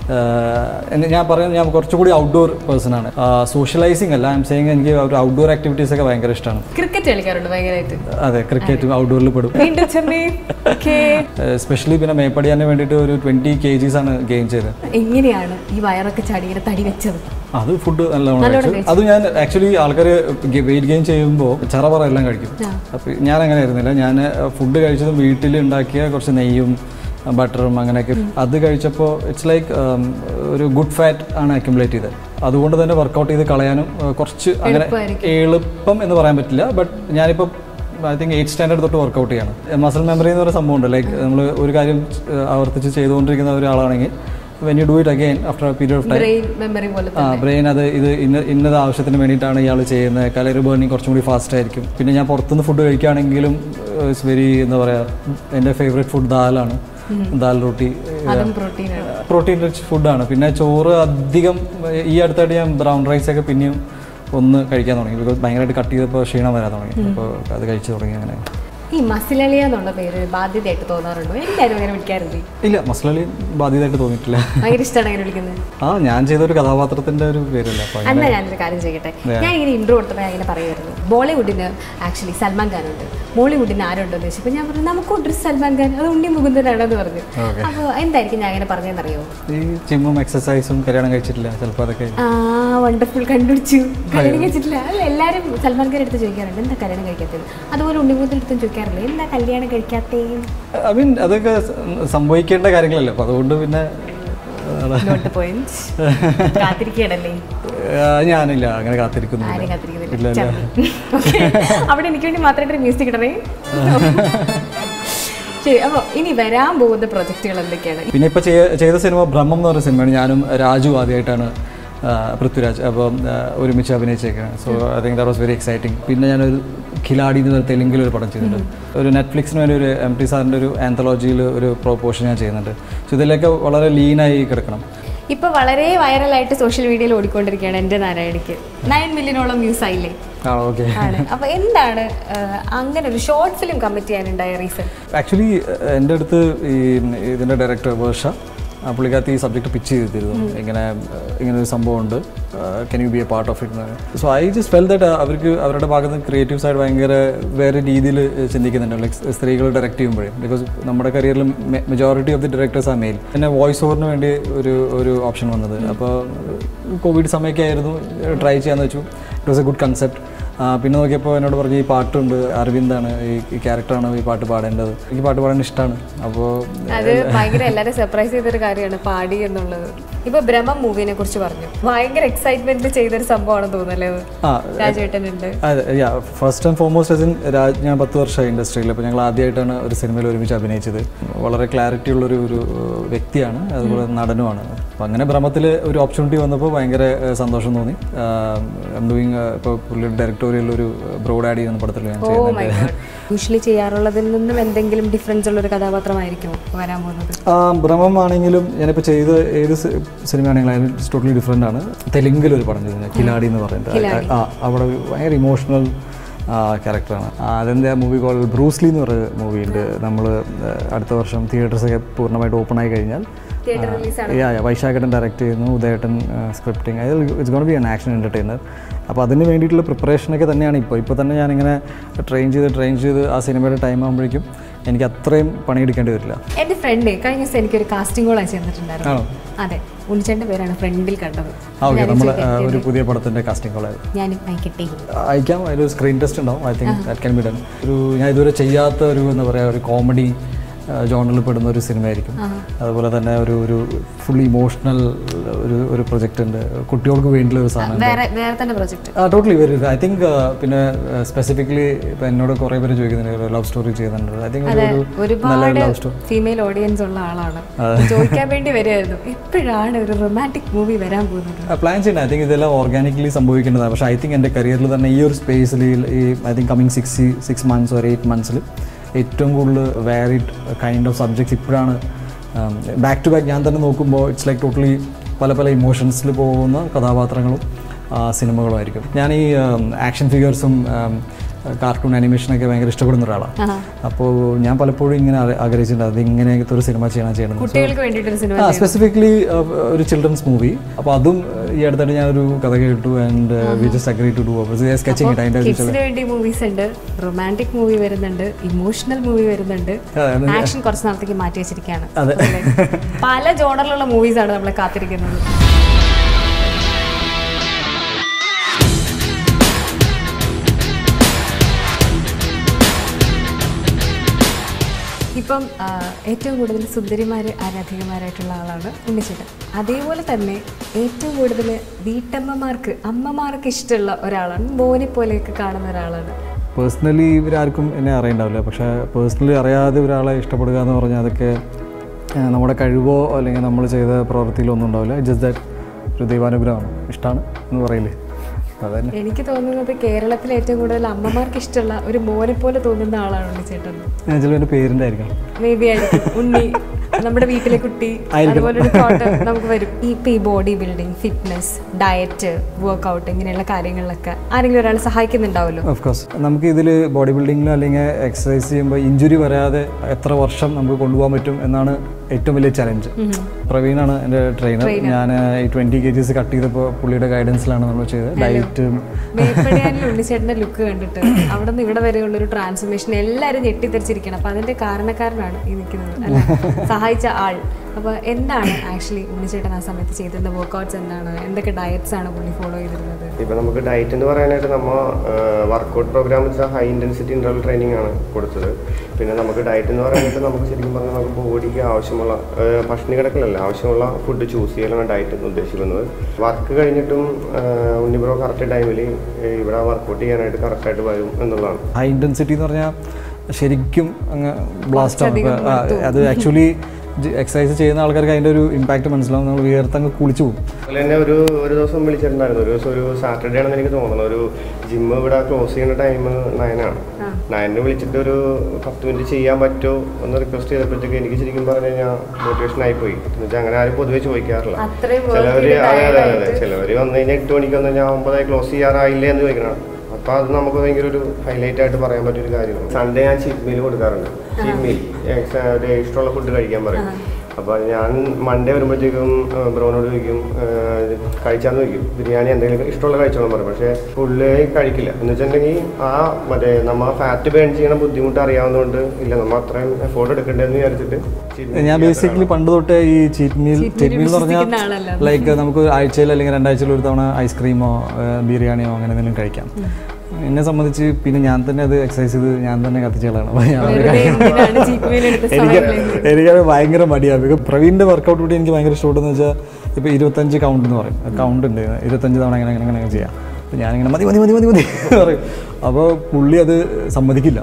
ആഹ് എന്നെ ഞാൻ പറയുന്നത് ഞാൻ കുറച്ചുകൂടി ഔട്ട്ഡോർ പേഴ്സൺ ആണ് സോഷ്യലൈസിങ് അല്ല ഐ എം സെയിങ് എനിക്ക് ഒരു ഔട്ട്ഡോർ ആക്ടിവിറ്റീസ് ഒക്കെ ഭയങ്കര ഇഷ്ടമാണ് ക്രിക്കറ്റ് കളിക്കാറുണ്ട് ഭയങ്കരമായിട്ട് അതെ ക്രിക്കറ്റ് ഔട്ട്ഡോറിൽ പെടും വീണ്ടും ചെമ്മീ ഓക്കേ എസ്പെഷ്യലി പിന്നെ മേപ്പടിയാന് വേണ്ടിയിട്ട് ഒരു ട്വൻറ്റി കെ ജീസ് ആണ് ഗെയിൻ ചെയ്തത് എങ്ങനെയാണ് ഈ വയറൊക്കെ ചാടി ഇങ്ങനെ തടി വെച്ചത് അത് ഫുഡ് നല്ലോണം കഴിച്ചു അത് ഞാൻ ആക്ച്വലി ആൾക്കാർ വെയിറ്റ് ഗെയിൻ ചെയ്യുമ്പോൾ ചറപറ എല്ലാം കഴിക്കും അപ്പോൾ ഞാൻ അങ്ങനെ ആയിരുന്നില്ല ഞാൻ ഫുഡ് കഴിച്ചതും വീട്ടിൽ ഉണ്ടാക്കിയ കുറച്ച് നെയ്യും ബട്ടറും അങ്ങനെയൊക്കെ അത് കഴിച്ചപ്പോൾ ഇറ്റ്സ് ലൈക്ക് ഒരു ഗുഡ് ഫാറ്റ് ആണ് അക്യുമുലേറ്റ് ചെയ്തത് അതുകൊണ്ട് തന്നെ വർക്കൗട്ട് ചെയ്ത് കളയാനും ആ, കുറച്ച് അങ്ങനെ എളുപ്പം എന്ന് പറയാൻ പറ്റില്ല ബട്ട് ഞാനിപ്പോൾ ഐ തിങ്ക് എയ്റ്റ് സ്റ്റാൻഡേർഡ് തൊട്ട് വർക്കൗട്ട് ചെയ്യാണ് മസിൽ മെമ്മറി എന്ന് പറയുന്ന സംഭവമുണ്ട് ലൈക്ക് നമ്മൾ ഒരു കാര്യം ആ, ആവർത്തിച്ച് ചെയ്തുകൊണ്ടിരിക്കുന്ന ഒരാളാണെങ്കിൽ when you do it again after period of time brain memory പോലെ ആ ബ്രെയിൻ അത് ഇത് ഇന്ന ഇന്നത് ആവശ്യത്തിന് വേണ്ടിയിട്ടാണ് ഇയാൾ ചെയ്യുന്നത് കലറി ബേണിങ് കുറച്ചും കൂടി ഫാസ്റ്റ് ആയിരിക്കും പിന്നെ ഞാൻ പുറത്തുനിന്ന് ഫുഡ് കഴിക്കുകയാണെങ്കിലും ഇറ്റ്സ് വെരി എന്താ പറയുക എൻ്റെ ഫേവറേറ്റ് ഫുഡ് ദാലാണ് ദാൽ റൊട്ടി അതും പ്രോട്ടീനാണ് പ്രോട്ടീൻ റിച്ച് ഫുഡാണ് പിന്നെ ചോറ് അധികം ഈ അടുത്തായിട്ട് ഞാൻ ബ്രൗൺ റൈസ് ഒക്കെ പിന്നെയും ഒന്ന് കഴിക്കാൻ തുടങ്ങി ബിക്കോസ് ഭയങ്കരമായിട്ട് കട്ട് ചെയ്തപ്പോൾ ക്ഷീണം വരാൻ തുടങ്ങി അപ്പോൾ അത് കഴിച്ചു തുടങ്ങി അങ്ങനെ ഈ മസിലളിയ എന്നുള്ള പേര് ബാധ്യതയായിട്ട് തോന്നാറുണ്ടോ എല്ലാവരും അങ്ങനെ വിളിക്കാറുണ്ട് ഇല്ല മസ്ലി ബാധ്യതയായിട്ട് തോന്നിയിട്ടില്ല ഭയങ്കര ഇഷ്ടമാണ് അങ്ങനെ വിളിക്കുന്നത് ആ ഞാൻ ചെയ്ത ഒരു കഥാപാത്രത്തിൻ്റെ ഒരു പേരല്ല അപ്പോൾ എന്നാ ഞാനൊരു കാര്യം ചെയ്യട്ടെ ഞാൻ ഇങ്ങനെ ഇൻട്രോ കൊടുത്തപ്പോൾ ഞാൻ ഇങ്ങനെ പറയുമായിരുന്നു ബോളിവുഡിന് ആക്ച്വലി സൽമാൻ ഖാൻ ഉണ്ട് ബോളിവുഡിന് ആരുണ്ടെന്ന് ചോദിച്ചപ്പോൾ ഞാൻ പറഞ്ഞു നമുക്കുണ്ട് ഒരു സൽമാൻ ഖാൻ അത് ഉണ്ണി മുകുന്ദനാണെന്ന് പറഞ്ഞു അപ്പോൾ എന്തായിരിക്കും ഞാൻ അങ്ങനെ പറഞ്ഞതെന്നറിയോ ഈ ജിമ്മും എക്സസൈസും കല്യാണം കഴിച്ചിട്ടില്ല ചിലപ്പോൾ അതൊക്കെ ആ വണ്ടർഫുൾ കണ്ടുപിടിച്ചു കല്യാണം കഴിച്ചിട്ടില്ല അല്ല എല്ലാവരും സൽമാൻ ഖാൻ എടുത്ത് ചോദിക്കാറുണ്ട് എന്താ കല്യാണം കഴിക്കാത്തത് അതുപോലെ ഉണ്ണിമുഖത്തിൽ എടുത്തും ചോദിക്കാറില്ല എന്താ കല്യാണം കഴിക്കാത്തേ ഐ മീൻ അതൊക്കെ സ- സംഭവിക്കേണ്ട കാര്യങ്ങളല്ലേ അപ്പോൾ അതുകൊണ്ട് പിന്നെ നോട്ട് പോയിന്റ് കാത്തിരിക്കണല്ലേ ആ, ഞാനില്ല അങ്ങനെ കാത്തിരിക്കുന്നില്ല ആരും ഇല്ല കാത്തിരിക്കുന്നില്ല ഇല്ല ചമ്മി. Okay. അവിടെ എനിക്ക് വേണ്ടി മാത്രമായിട്ട് മ്യൂസിക് കിട്ടണേ ശരി അപ്പോൾ ഇനി വരാൻ പോകുന്ന പ്രൊജക്റ്റുകൾ എന്തൊക്കെയാണ് പിന്നെ ഇപ്പോൾ ചെയ്ത സിനിമ ബ്രഹ്മം എന്ന് പറയുന്ന സിനിമയാണ് ഞാനും രാജു ആദ്യമായിട്ടാണ് ആ, പൃഥ്വിരാജ് അപ്പം ആ, ഒരുമിച്ച് അഭിനയിച്ചേക്കുന്നത് so I think that was very exciting പിന്നെ ഞാനൊരു ഖിലാടി എന്ന് പറഞ്ഞ തെലുങ്കിൽ ഒരു പടം ചെയ്തിട്ടുണ്ട് ഒരു നെറ്റ്ഫ്ലിക്സിന് വേണ്ടി ഒരു എം ടി സാറിൻ്റെ ഒരു ആന്തോളജിയിൽ ഒരു പ്രൊപ്പോഷൻ ഞാൻ ചെയ്യുന്നുണ്ട് സോ ഇതിലൊക്കെ വളരെ ലീനായി കിടക്കണം ഇപ്പൊ വളരെ വൈറലായിട്ട് സോഷ്യൽ മീഡിയയിൽ ഓടിക്കൊണ്ടിരിക്കുകയാണ് എൻ്റെ നാരായണിക്ക് നയൻ മില്യനോളം വ്യൂസ് ആയില്ലേ ആ ഓക്കെ ആണ് അപ്പൊ എന്താണ് ആ, അങ്ങനെ ഒരു ഷോർട്ട് ഫിലിം കമ്മിറ്റ് ചെയ്യാനുണ്ടായ റീസൺ ആക്ച്വലി എൻ്റെ അടുത്ത് ഈ ഇതിൻ്റെ ഡയറക്ടർ വർഷ ആ പുള്ളിക്കകത്ത് ഈ സബ്ജക്റ്റ് പിച്ച് ചെയ്തിരുന്നു ഇങ്ങനെ ഏഹ്, ഇങ്ങനെ ഒരു സംഭവമുണ്ട് can you be a part of it so I just felt that അവർക്ക് അവരുടെ ഭാഗത്ത് നിന്ന് ക്രിയേറ്റീവ് സൈഡ് ഭയങ്കര വേറെ രീതിയിൽ ചിന്തിക്കുന്നുണ്ട് ലൈക്ക് സ്ത്രീകൾ ഡയറക്റ്റ് ചെയ്യുമ്പോഴേ ബിക്കോസ് നമ്മുടെ കരിയറിൽ മെജോറിറ്റി ഓഫ് ദി ഡയറക്ടേഴ്സ് ആണ് മെയിൽ പിന്നെ വോയിസ് ഓവറിന് വേണ്ടി ഒരു ഒരു ഓപ്ഷൻ വന്നത് അപ്പോൾ കോവിഡ് സമയമൊക്കെ ആയിരുന്നു ട്രൈ ചെയ്യാന്ന് വെച്ചു it was a good concept ആ, പിന്നെ നോക്കിയപ്പോൾ എന്നോട് പറഞ്ഞു ഈ പാട്ടുണ്ട് അരവിന്ദാണ് ഈ ഈ ക്യാരക്ടറാണ് ഈ പാട്ട് പാടേണ്ടത് എനിക്ക് പാട്ട് പാടാൻ ഇഷ്ടമാണ് അപ്പോൾ അത് ഭയങ്കര എല്ലാവരും സർപ്രൈസ് ചെയ്തൊരു കാര്യമാണ് പാടി എന്നുള്ളത് ഇപ്പൊ ബ്രഹ്മം മൂവിനെ കുറിച്ച് പറഞ്ഞു ഭയങ്കര എക്സൈറ്റ്മെന്റ് ചെയ്തൊരു സംഭവമാണെന്ന് തോന്നുന്നല്ലേ അത്? ആ രാജേട്ടനുണ്ട് അതെ yeah first and foremost as in Raj ഞാൻ പത്ത് വർഷമായി ഇൻഡസ്ട്രിയിൽ അപ്പോൾ ഞങ്ങൾ ആദ്യമായിട്ടാണ് ഒരു സിനിമയിൽ ഒരുമിച്ച് അഭിനയിച്ചത് വളരെ ക്ലാരിറ്റി ഉള്ളൊരു ഒരു ഏഹ്, വ്യക്തിയാണ് അതുപോലെ നടനുമാണ് അപ്പോൾ അങ്ങനെ ബ്രഹ്മത്തിൽ ഒരു ഓപ്പർച്യൂണിറ്റി വന്നപ്പോൾ ഭയങ്കര ഏഹ്, സന്തോഷം തോന്നി ഐ എം ഡൂയിങ് ഇപ്പോൾ പുള്ളിയുടെ ഡയറക്ടർ വിക്ടോറിയയിൽ ഒരു ബ്രോഡ് ആഡ് ചെയ്യുന്ന പടത്തിൽ ഞാൻ ഓ മൈ ചെയ്യുന്നുണ്ട് ഗോഡ് യൂഷ്വലി ചെയ്യാറുള്ളതിൽ നിന്നും എന്തെങ്കിലും ഡിഫറൻസ് ഉള്ള ഒരു കഥാപാത്രമായിരിക്കും വരാൻ പോകുന്നത് ആ ഭ്രമം ആണെങ്കിലും ഞാനിപ്പോൾ ചെയ്ത ഏത് സി- സിനിമയാണെങ്കിലും അതിൽ ടോട്ടലി ഡിഫറെൻ്റ് ആണ് തെലുങ്കിൽ ഒരു പടം ചെയ്തത് കിലാടി എന്ന് പറയുന്നത് ആ അവിടെ ഒരു ഭയങ്കര ഇമോഷണൽ ക്യാരക്ടറാണ് അതെന്താ മൂവി കോൾ ബ്രൂസ്ലി എന്ന് പറയുന്ന മൂവി ഉണ്ട് നമ്മൾ അടുത്ത വർഷം തിയേറ്റേഴ്സൊക്കെ പൂർണ്ണമായിട്ട് ഓപ്പൺ ആയി കഴിഞ്ഞാൽ യാ യാ വൈശാഖേട്ടൻ ഡയറക്റ്റ് ചെയ്യുന്നു ഉദയേട്ടൻ സ്ക്രിപ്റ്റിംഗ് അതിൽ it's gonna be an action entertainer അപ്പോൾ അതിന് വേണ്ടിയിട്ടുള്ള പ്രിപ്പറേഷനൊക്കെ തന്നെയാണ് ഇപ്പോൾ ഇപ്പോൾ തന്നെ ഞാനിങ്ങനെ ട്രെയിൻ ചെയ്ത് ട്രെയിൻ ചെയ്ത് ആ സിനിമയുടെ ടൈം ആകുമ്പോഴേക്കും എനിക്ക് അത്രയും പണിയെടുക്കേണ്ടി വരില്ല എൻ്റെ ഫ്രണ്ട് കഴിഞ്ഞ ദിവസം എനിക്കൊരു കാസ്റ്റിംഗ് കോൾ അയച്ചു തന്നിട്ടുണ്ടായിരുന്നു ആണോ അതെ ഉണ്ണിച്ചേൻ്റെ പേരാണ് ഫ്രണ്ടിൽ കണ്ടത് ആ ഓക്കെ ഞാനും നമ്മൾ ചോദിക്കാം, ഒരു പുതിയ പടത്തിൻ്റെ കാസ്റ്റിംഗ് കോളായത് ഞാനും അയക്കട്ടെ അയക്കാം അതിലൊരു സ്ക്രീൻ ടെസ്റ്റ് ഉണ്ടാവും I think that can be done ഒരു ഞാൻ ഇതുവരെ ചെയ്യാത്ത ഒരു എന്താ പറയുക ഒരു കോമഡി ജോണറിൽ പെടുന്ന ഒരു സിനിമയായിരിക്കും അതുപോലെ തന്നെ ഒരു ഒരു ഫുൾ ഇമോഷണൽ ഒരു ഒരു പ്രൊജക്റ്റ് ഉണ്ട് കുട്ടികൾക്ക് വേണ്ടിയുള്ള ഒരു സാധനം വേറെ വേറെ തന്നെ പ്രൊജക്ട് ആ ടോട്ടലി വെരി ഐ തിങ്ക് പിന്നെ സ്പെസിഫിക്കലി ഇപ്പം എന്നോട് കുറേ പേര് ചോദിക്കുന്നുണ്ട് ലവ് സ്റ്റോറി ചെയ്യുന്നുണ്ട് ഐ തിങ്ക് ഒരു നല്ല ഒരുപാട് ലവ് സ്റ്റോറി ഫീമെയിൽ ഓഡിയൻസ് ഉള്ള ആളാണ് ചോദിക്കാൻ വേണ്ടി വരുമായിരുന്നു എപ്പോഴാണ് ഒരു റൊമാൻറ്റിക് മൂവി വരാൻ പോകുന്നത് പ്ലാൻ ചെയ്യണം ഐ തിങ്ക് ഇതെല്ലാം ഓർഗാനിക്കലി സംഭവിക്കേണ്ടതാണ് പക്ഷേ ഐ തിങ്ക് എൻ്റെ കരിയറിൽ തന്നെ ഈ ഒരു സ്പേസിൽ ഈ I think coming six six months ഒരു എയ്റ്റ് മന്ത്സിൽ ഏറ്റവും കൂടുതൽ വാരിഡ് കൈൻഡ് ഓഫ് സബ്ജക്ട്സ് ഇപ്പോഴാണ് ബാക്ക് ടു ബാക്ക് ഞാൻ തന്നെ നോക്കുമ്പോൾ ഇറ്റ്സ് ലൈക്ക് ടോട്ടലി പല പല ഇമോഷൻസിൽ പോകുന്ന കഥാപാത്രങ്ങളും ആ, സിനിമകളുമായിരിക്കും ഞാൻ ഈ ആക്ഷൻ ഫിഗേഴ്സും കാർട്ടൂൺ ആനിമേഷനൊക്കെ ഭയങ്കര ഇഷ്ടപ്പെടുന്ന ഒരാളാണ് അപ്പോൾ ഞാൻ പലപ്പോഴും ഇങ്ങനെ ആഗ്ര- ആഗ്രഹിച്ചിട്ടുണ്ട് അത് ഇങ്ങനെയൊക്കെ ഒരു സിനിമ ചെയ്യണം ചെയ്യണം എന്ന്. കുട്ടികൾക്ക് വേണ്ടിയിട്ടൊരു സിനിമ ആ സ്പെസിഫിക്കലി ഒരു ചിൽഡ്രൻസ് മൂവി അപ്പോൾ അതും uh, ഈ അടുത്തായിട്ട് ഞാനൊരു കഥ കേട്ടു and we just agree to do sketching ഇട്ട് അതിൻ്റെ കിഡ്സിന് വേണ്ടി മൂവീസ് ഉണ്ട് റൊമാൻറ്റിക് മൂവി വരുന്നുണ്ട് ഇമോഷണൽ മൂവി വരുന്നുണ്ട് അതെ, ആക്ഷൻ കുറച്ച് നാളത്തേക്ക് മാറ്റി വെച്ചിരിക്കുകയാണ് അതെ. അല്ലേ? പല ജോണറിലുള്ള മൂവീസാണ് നമ്മളെ കാത്തിരിക്കുന്നത് ഇപ്പം ആ, ഏറ്റവും കൂടുതൽ സുന്ദരിമാര് ആരാധികമാരായിട്ടുള്ള ആളാണ് ഉണ്ണിച്ചേട്ടൻ അതേപോലെ തന്നെ ഏറ്റവും കൂടുതൽ വീട്ടമ്മമാർക്ക് അമ്മമാർക്ക് ഇഷ്ടമുള്ള ഒരാളാണ് മോനെ പോലെയൊക്കെ കാണുന്ന ഒരാളാണ് പേഴ്സണലി ഇവരാർക്കും എന്നെ അറിയണ്ടാവില്ല പക്ഷേ പേഴ്സണലി അറിയാതെ ഒരാളെ ഇഷ്ടപ്പെടുക എന്ന് പറഞ്ഞാൽ അതൊക്കെ ആ, നമ്മുടെ കഴിവോ അല്ലെങ്കിൽ നമ്മൾ ചെയ്ത പ്രവൃത്തിയിലോ ഒന്നും ഉണ്ടാവില്ല ജസ്റ്റ് ദാറ്റ് ഒരു ദൈവാനുഗ്രഹമാണ് ഇഷ്ടമാണ് എന്ന് പറയില്ലേ അതന്നെ എനിക്ക് തോന്നുന്നത് കേരളത്തിൽ ഏറ്റവും കൂടുതൽ അമ്മമാർക്ക് ഇഷ്ടമുള്ള ഒരു മോനെ പോലെ തോന്നുന്ന ആളാണ് ഉണ്ണിച്ചേട്ടൻ ഞാൻ ചിലപ്പോൾ എൻ്റെ പേരിൻ്റെ ആയിരിക്കണം മേ ബി ആയിരിക്കും ഉണ്ണി നമ്മുടെ വീട്ടിലെ കുട്ടി ആയിരിക്കും. അതുപോലെ ഒരു തോട്ട് നമുക്ക് വരും ഈ ഇപ്പൊ ഈ body building fitness diet workout ഇങ്ങനെയുള്ള കാര്യങ്ങളിലൊക്കെ ആരെങ്കിലും ഒരാൾ സഹായിക്കുന്നുണ്ടാവുമല്ലോ ഓഫ് കോഴ്സ് നമുക്ക് ഇതിൽ ബോഡി ബിൽഡിങ്ങിലോ അല്ലെങ്കിൽ എക്സസൈസ് ചെയ്യുമ്പോൾ ഇഞ്ചുറി വരാതെ എത്ര വർഷം നമുക്ക് കൊണ്ടുപോകാൻ പറ്റും എന്നാണ് ഏറ്റവും വലിയ ചലഞ്ച് പ്രവീണാണ് എൻ്റെ ട്രെയിനർ ഞാൻ ഈ ട്വൻറ്റി കെ ജീസ് കട്ട് ചെയ്തപ്പോൾ പുള്ളിയുടെ ഗൈഡൻസിലാണ് നമ്മൾ ചെയ്തത് ഡയറ്റും മേപ്പടിയാനിൽ ഉണ്ണിച്ചേട്ടൻ്റെ ലുക്ക് കണ്ടിട്ട് അവിടെ നിന്ന് ഇവിടെ വരെയുള്ള ഒരു ട്രാൻസ്ഫോർമേഷൻ എല്ലാവരും ഞെട്ടിത്തെറിച്ചിരിക്കണം അപ്പൊ അതിന്റെ കാരണക്കാരനാണ് ഈ നിൽക്കുന്നത് അല്ലെ സഹായിച്ച ആൾ അപ്പൊ എന്താണ് ആക്ച്വലി ഉണ്ണിച്ചേട്ടൻ ആ സമയത്ത് ചെയ്തിരുന്ന വർക്ക്ഔട്ട്സ് എന്താണ് എന്തൊക്കെ ഡയറ്റ്സ് ആണ് പുള്ളി ഫോളോ ചെയ്തിരുന്നത് ഇപ്പം നമുക്ക് ഡയറ്റ് എന്ന് പറയാനായിട്ട് നമ്മൾ വർക്കൗട്ട് പ്രോഗ്രാം വെച്ചാൽ ഹൈ ഇൻറ്റൻസിറ്റി ഇൻ്റർവൽ ട്രെയിനിങ് ആണ് കൊടുത്തത് പിന്നെ നമുക്ക് ഡയറ്റ് എന്ന് പറയാനായിട്ട് നമുക്ക് ശരിക്കും പറഞ്ഞാൽ നമുക്ക് ബോഡിക്ക് ആവശ്യമുള്ള ഏഹ്, പട്ടിണി കിടക്കലല്ല ആവശ്യമുള്ള ഫുഡ് ചൂസ് ചെയ്യലാണ് ഡയറ്റ് എന്ന് ഉദ്ദേശിക്കുന്നത് വർക്ക് കഴിഞ്ഞിട്ടും ഏഹ്, ഉണ്ണിബ്രോ കറക്റ്റ് ടൈമിൽ ഇവിടെ വർക്കൗട്ട് ചെയ്യാനായിട്ട് കറക്റ്റായിട്ട് വരും എന്നുള്ളതാണ് ഹൈ ഇൻറ്റൻസിറ്റി എന്ന് പറഞ്ഞാൽ ശരിക്കും അങ്ങ് ബ്ലാസ്റ്റ് ആവും ആ, അത് ആക്ച്വലി എക്സസൈസ് ചെയ്യുന്ന ആൾക്കാർക്ക് അതിൻ്റെ ഒരു ഇമ്പാക്റ്റ് മനസ്സിലാവും നമ്മൾ വിയർത്തങ്ങ് കുളിച്ചു പോകും അതുപോലെ തന്നെ ഒരു ഒരു ദിവസം വിളിച്ചിട്ടുണ്ടായിരുന്നു ഒരു ദിവസം ഒരു സാറ്റർഡേ ആണെന്ന് എനിക്ക് തോന്നുന്നു ഒരു ജിമ്മ് ഇവിടെ ക്ലോസ് ചെയ്യുന്ന ടൈം നയനാണ് നയനിന് വിളിച്ചിട്ട് ഒരു പത്ത് മിനിറ്റ് ചെയ്യാൻ പറ്റുമോ എന്ന് റിക്വസ്റ്റ് ചെയ്തപ്പോഴത്തേക്ക് എനിക്ക് ശരിക്കും പറഞ്ഞു കഴിഞ്ഞാൽ മോട്ടിവേഷൻ ആയിപ്പോയി എന്ന് വെച്ചാൽ അങ്ങനെ ആരും പൊതുവെ ചോദിക്കാറില്ല അത്രയും ചിലവര് അതെ അതെ അതെ ചിലവര് വന്നു കഴിഞ്ഞാൽ എട്ട് മണിക്ക് വന്നു കഴിഞ്ഞാൽ ഒമ്പതായി ക്ലോസ് ചെയ്യാറായില്ലേ എന്ന് ചോദിക്കണം അപ്പൊ അത് നമുക്ക് ഭയങ്കര ഒരു ഹൈലൈറ്റ് ആയിട്ട് പറയാൻ പറ്റിയ ഒരു കാര്യമാണ് സൺഡേ ഞാൻ ചീറ്റ് മീൽ കൊടുക്കാറുണ്ട് ചീറ്റ് മീൽ ഇഷ്ടമുള്ള ഫുഡ് കഴിക്കാൻ പറയും അപ്പോൾ ഞാൻ മൺഡേ വരുമ്പോഴത്തേക്കും ബ്രോനോട് ചോദിക്കും ഏഹ്, കഴിച്ചാന്ന് ചോദിക്കും ബിരിയാണി എന്തെങ്കിലും ഇഷ്ടമുള്ള കഴിച്ചോളാൻ പറയും പക്ഷേ പുള്ളി കഴിക്കില്ല എന്ന് വെച്ചിട്ടുണ്ടെങ്കിൽ ആ മറ്റേ നമ്മ ഫാറ്റ് ബേൺ ചെയ്യണ ബുദ്ധിമുട്ട് അറിയാവുന്നതുകൊണ്ട് ഇല്ല നമ്മൾ അത്രയും എഫോർട്ട് എടുക്കണ്ടെന്ന് വിചാരിച്ചിട്ട് cheat meal ഞാൻ ചെയ്യാത്ത ബേസിക്കലി പണ്ട് തൊട്ടേ ഈ ചീറ്റ് മീൽ ചീറ്റ് മീൽ എന്ന് വിശ്വസിക്കുന്ന പറഞ്ഞാൽ ആളല്ല. ലൈക്ക് നമുക്ക് ആഴ്ചയിൽ അല്ലെങ്കിൽ രണ്ടാഴ്ചയിൽ ഒരു തവണ ഐസ്ക്രീമോ ബിരിയാണിയോ അങ്ങനെ എന്തെങ്കിലും കഴിക്കാം എന്നെ സംബന്ധിച്ച് പിന്നെ ഞാൻ തന്നെ അത് എക്സസൈസ് ചെയ്ത് ഞാൻ തന്നെ കത്തിച്ചതാണ് അപ്പോൾ ഞാൻ ഒരു വെറുതെ എന്തിനാണ് ചീറ്റ് മീൽ എടുത്ത് എനിക്ക് സമയം എനിക്കത് ഭയങ്കര മടിയാണ് ബിക്കോസ് പ്രവീണിൻ്റെ വർക്കൗട്ട് കൂടി എനിക്ക് ഭയങ്കര ഇഷ്ടപ്പെട്ടെന്ന് വെച്ചാൽ ഇപ്പോൾ ഇരുപത്തഞ്ച് കൗണ്ട് എന്ന് പറയും കൗണ്ട് ഉണ്ട് ഇരുപത്തഞ്ച് തവണ ഇങ്ങനെ ഇങ്ങനെ ഇങ്ങനെ ചെയ്യാം അപ്പോൾ ഞാനിങ്ങനെ മതി മതി മതി മതി മതി എന്ന് പറയും അപ്പോൾ പുള്ളി അത് സമ്മതിക്കില്ല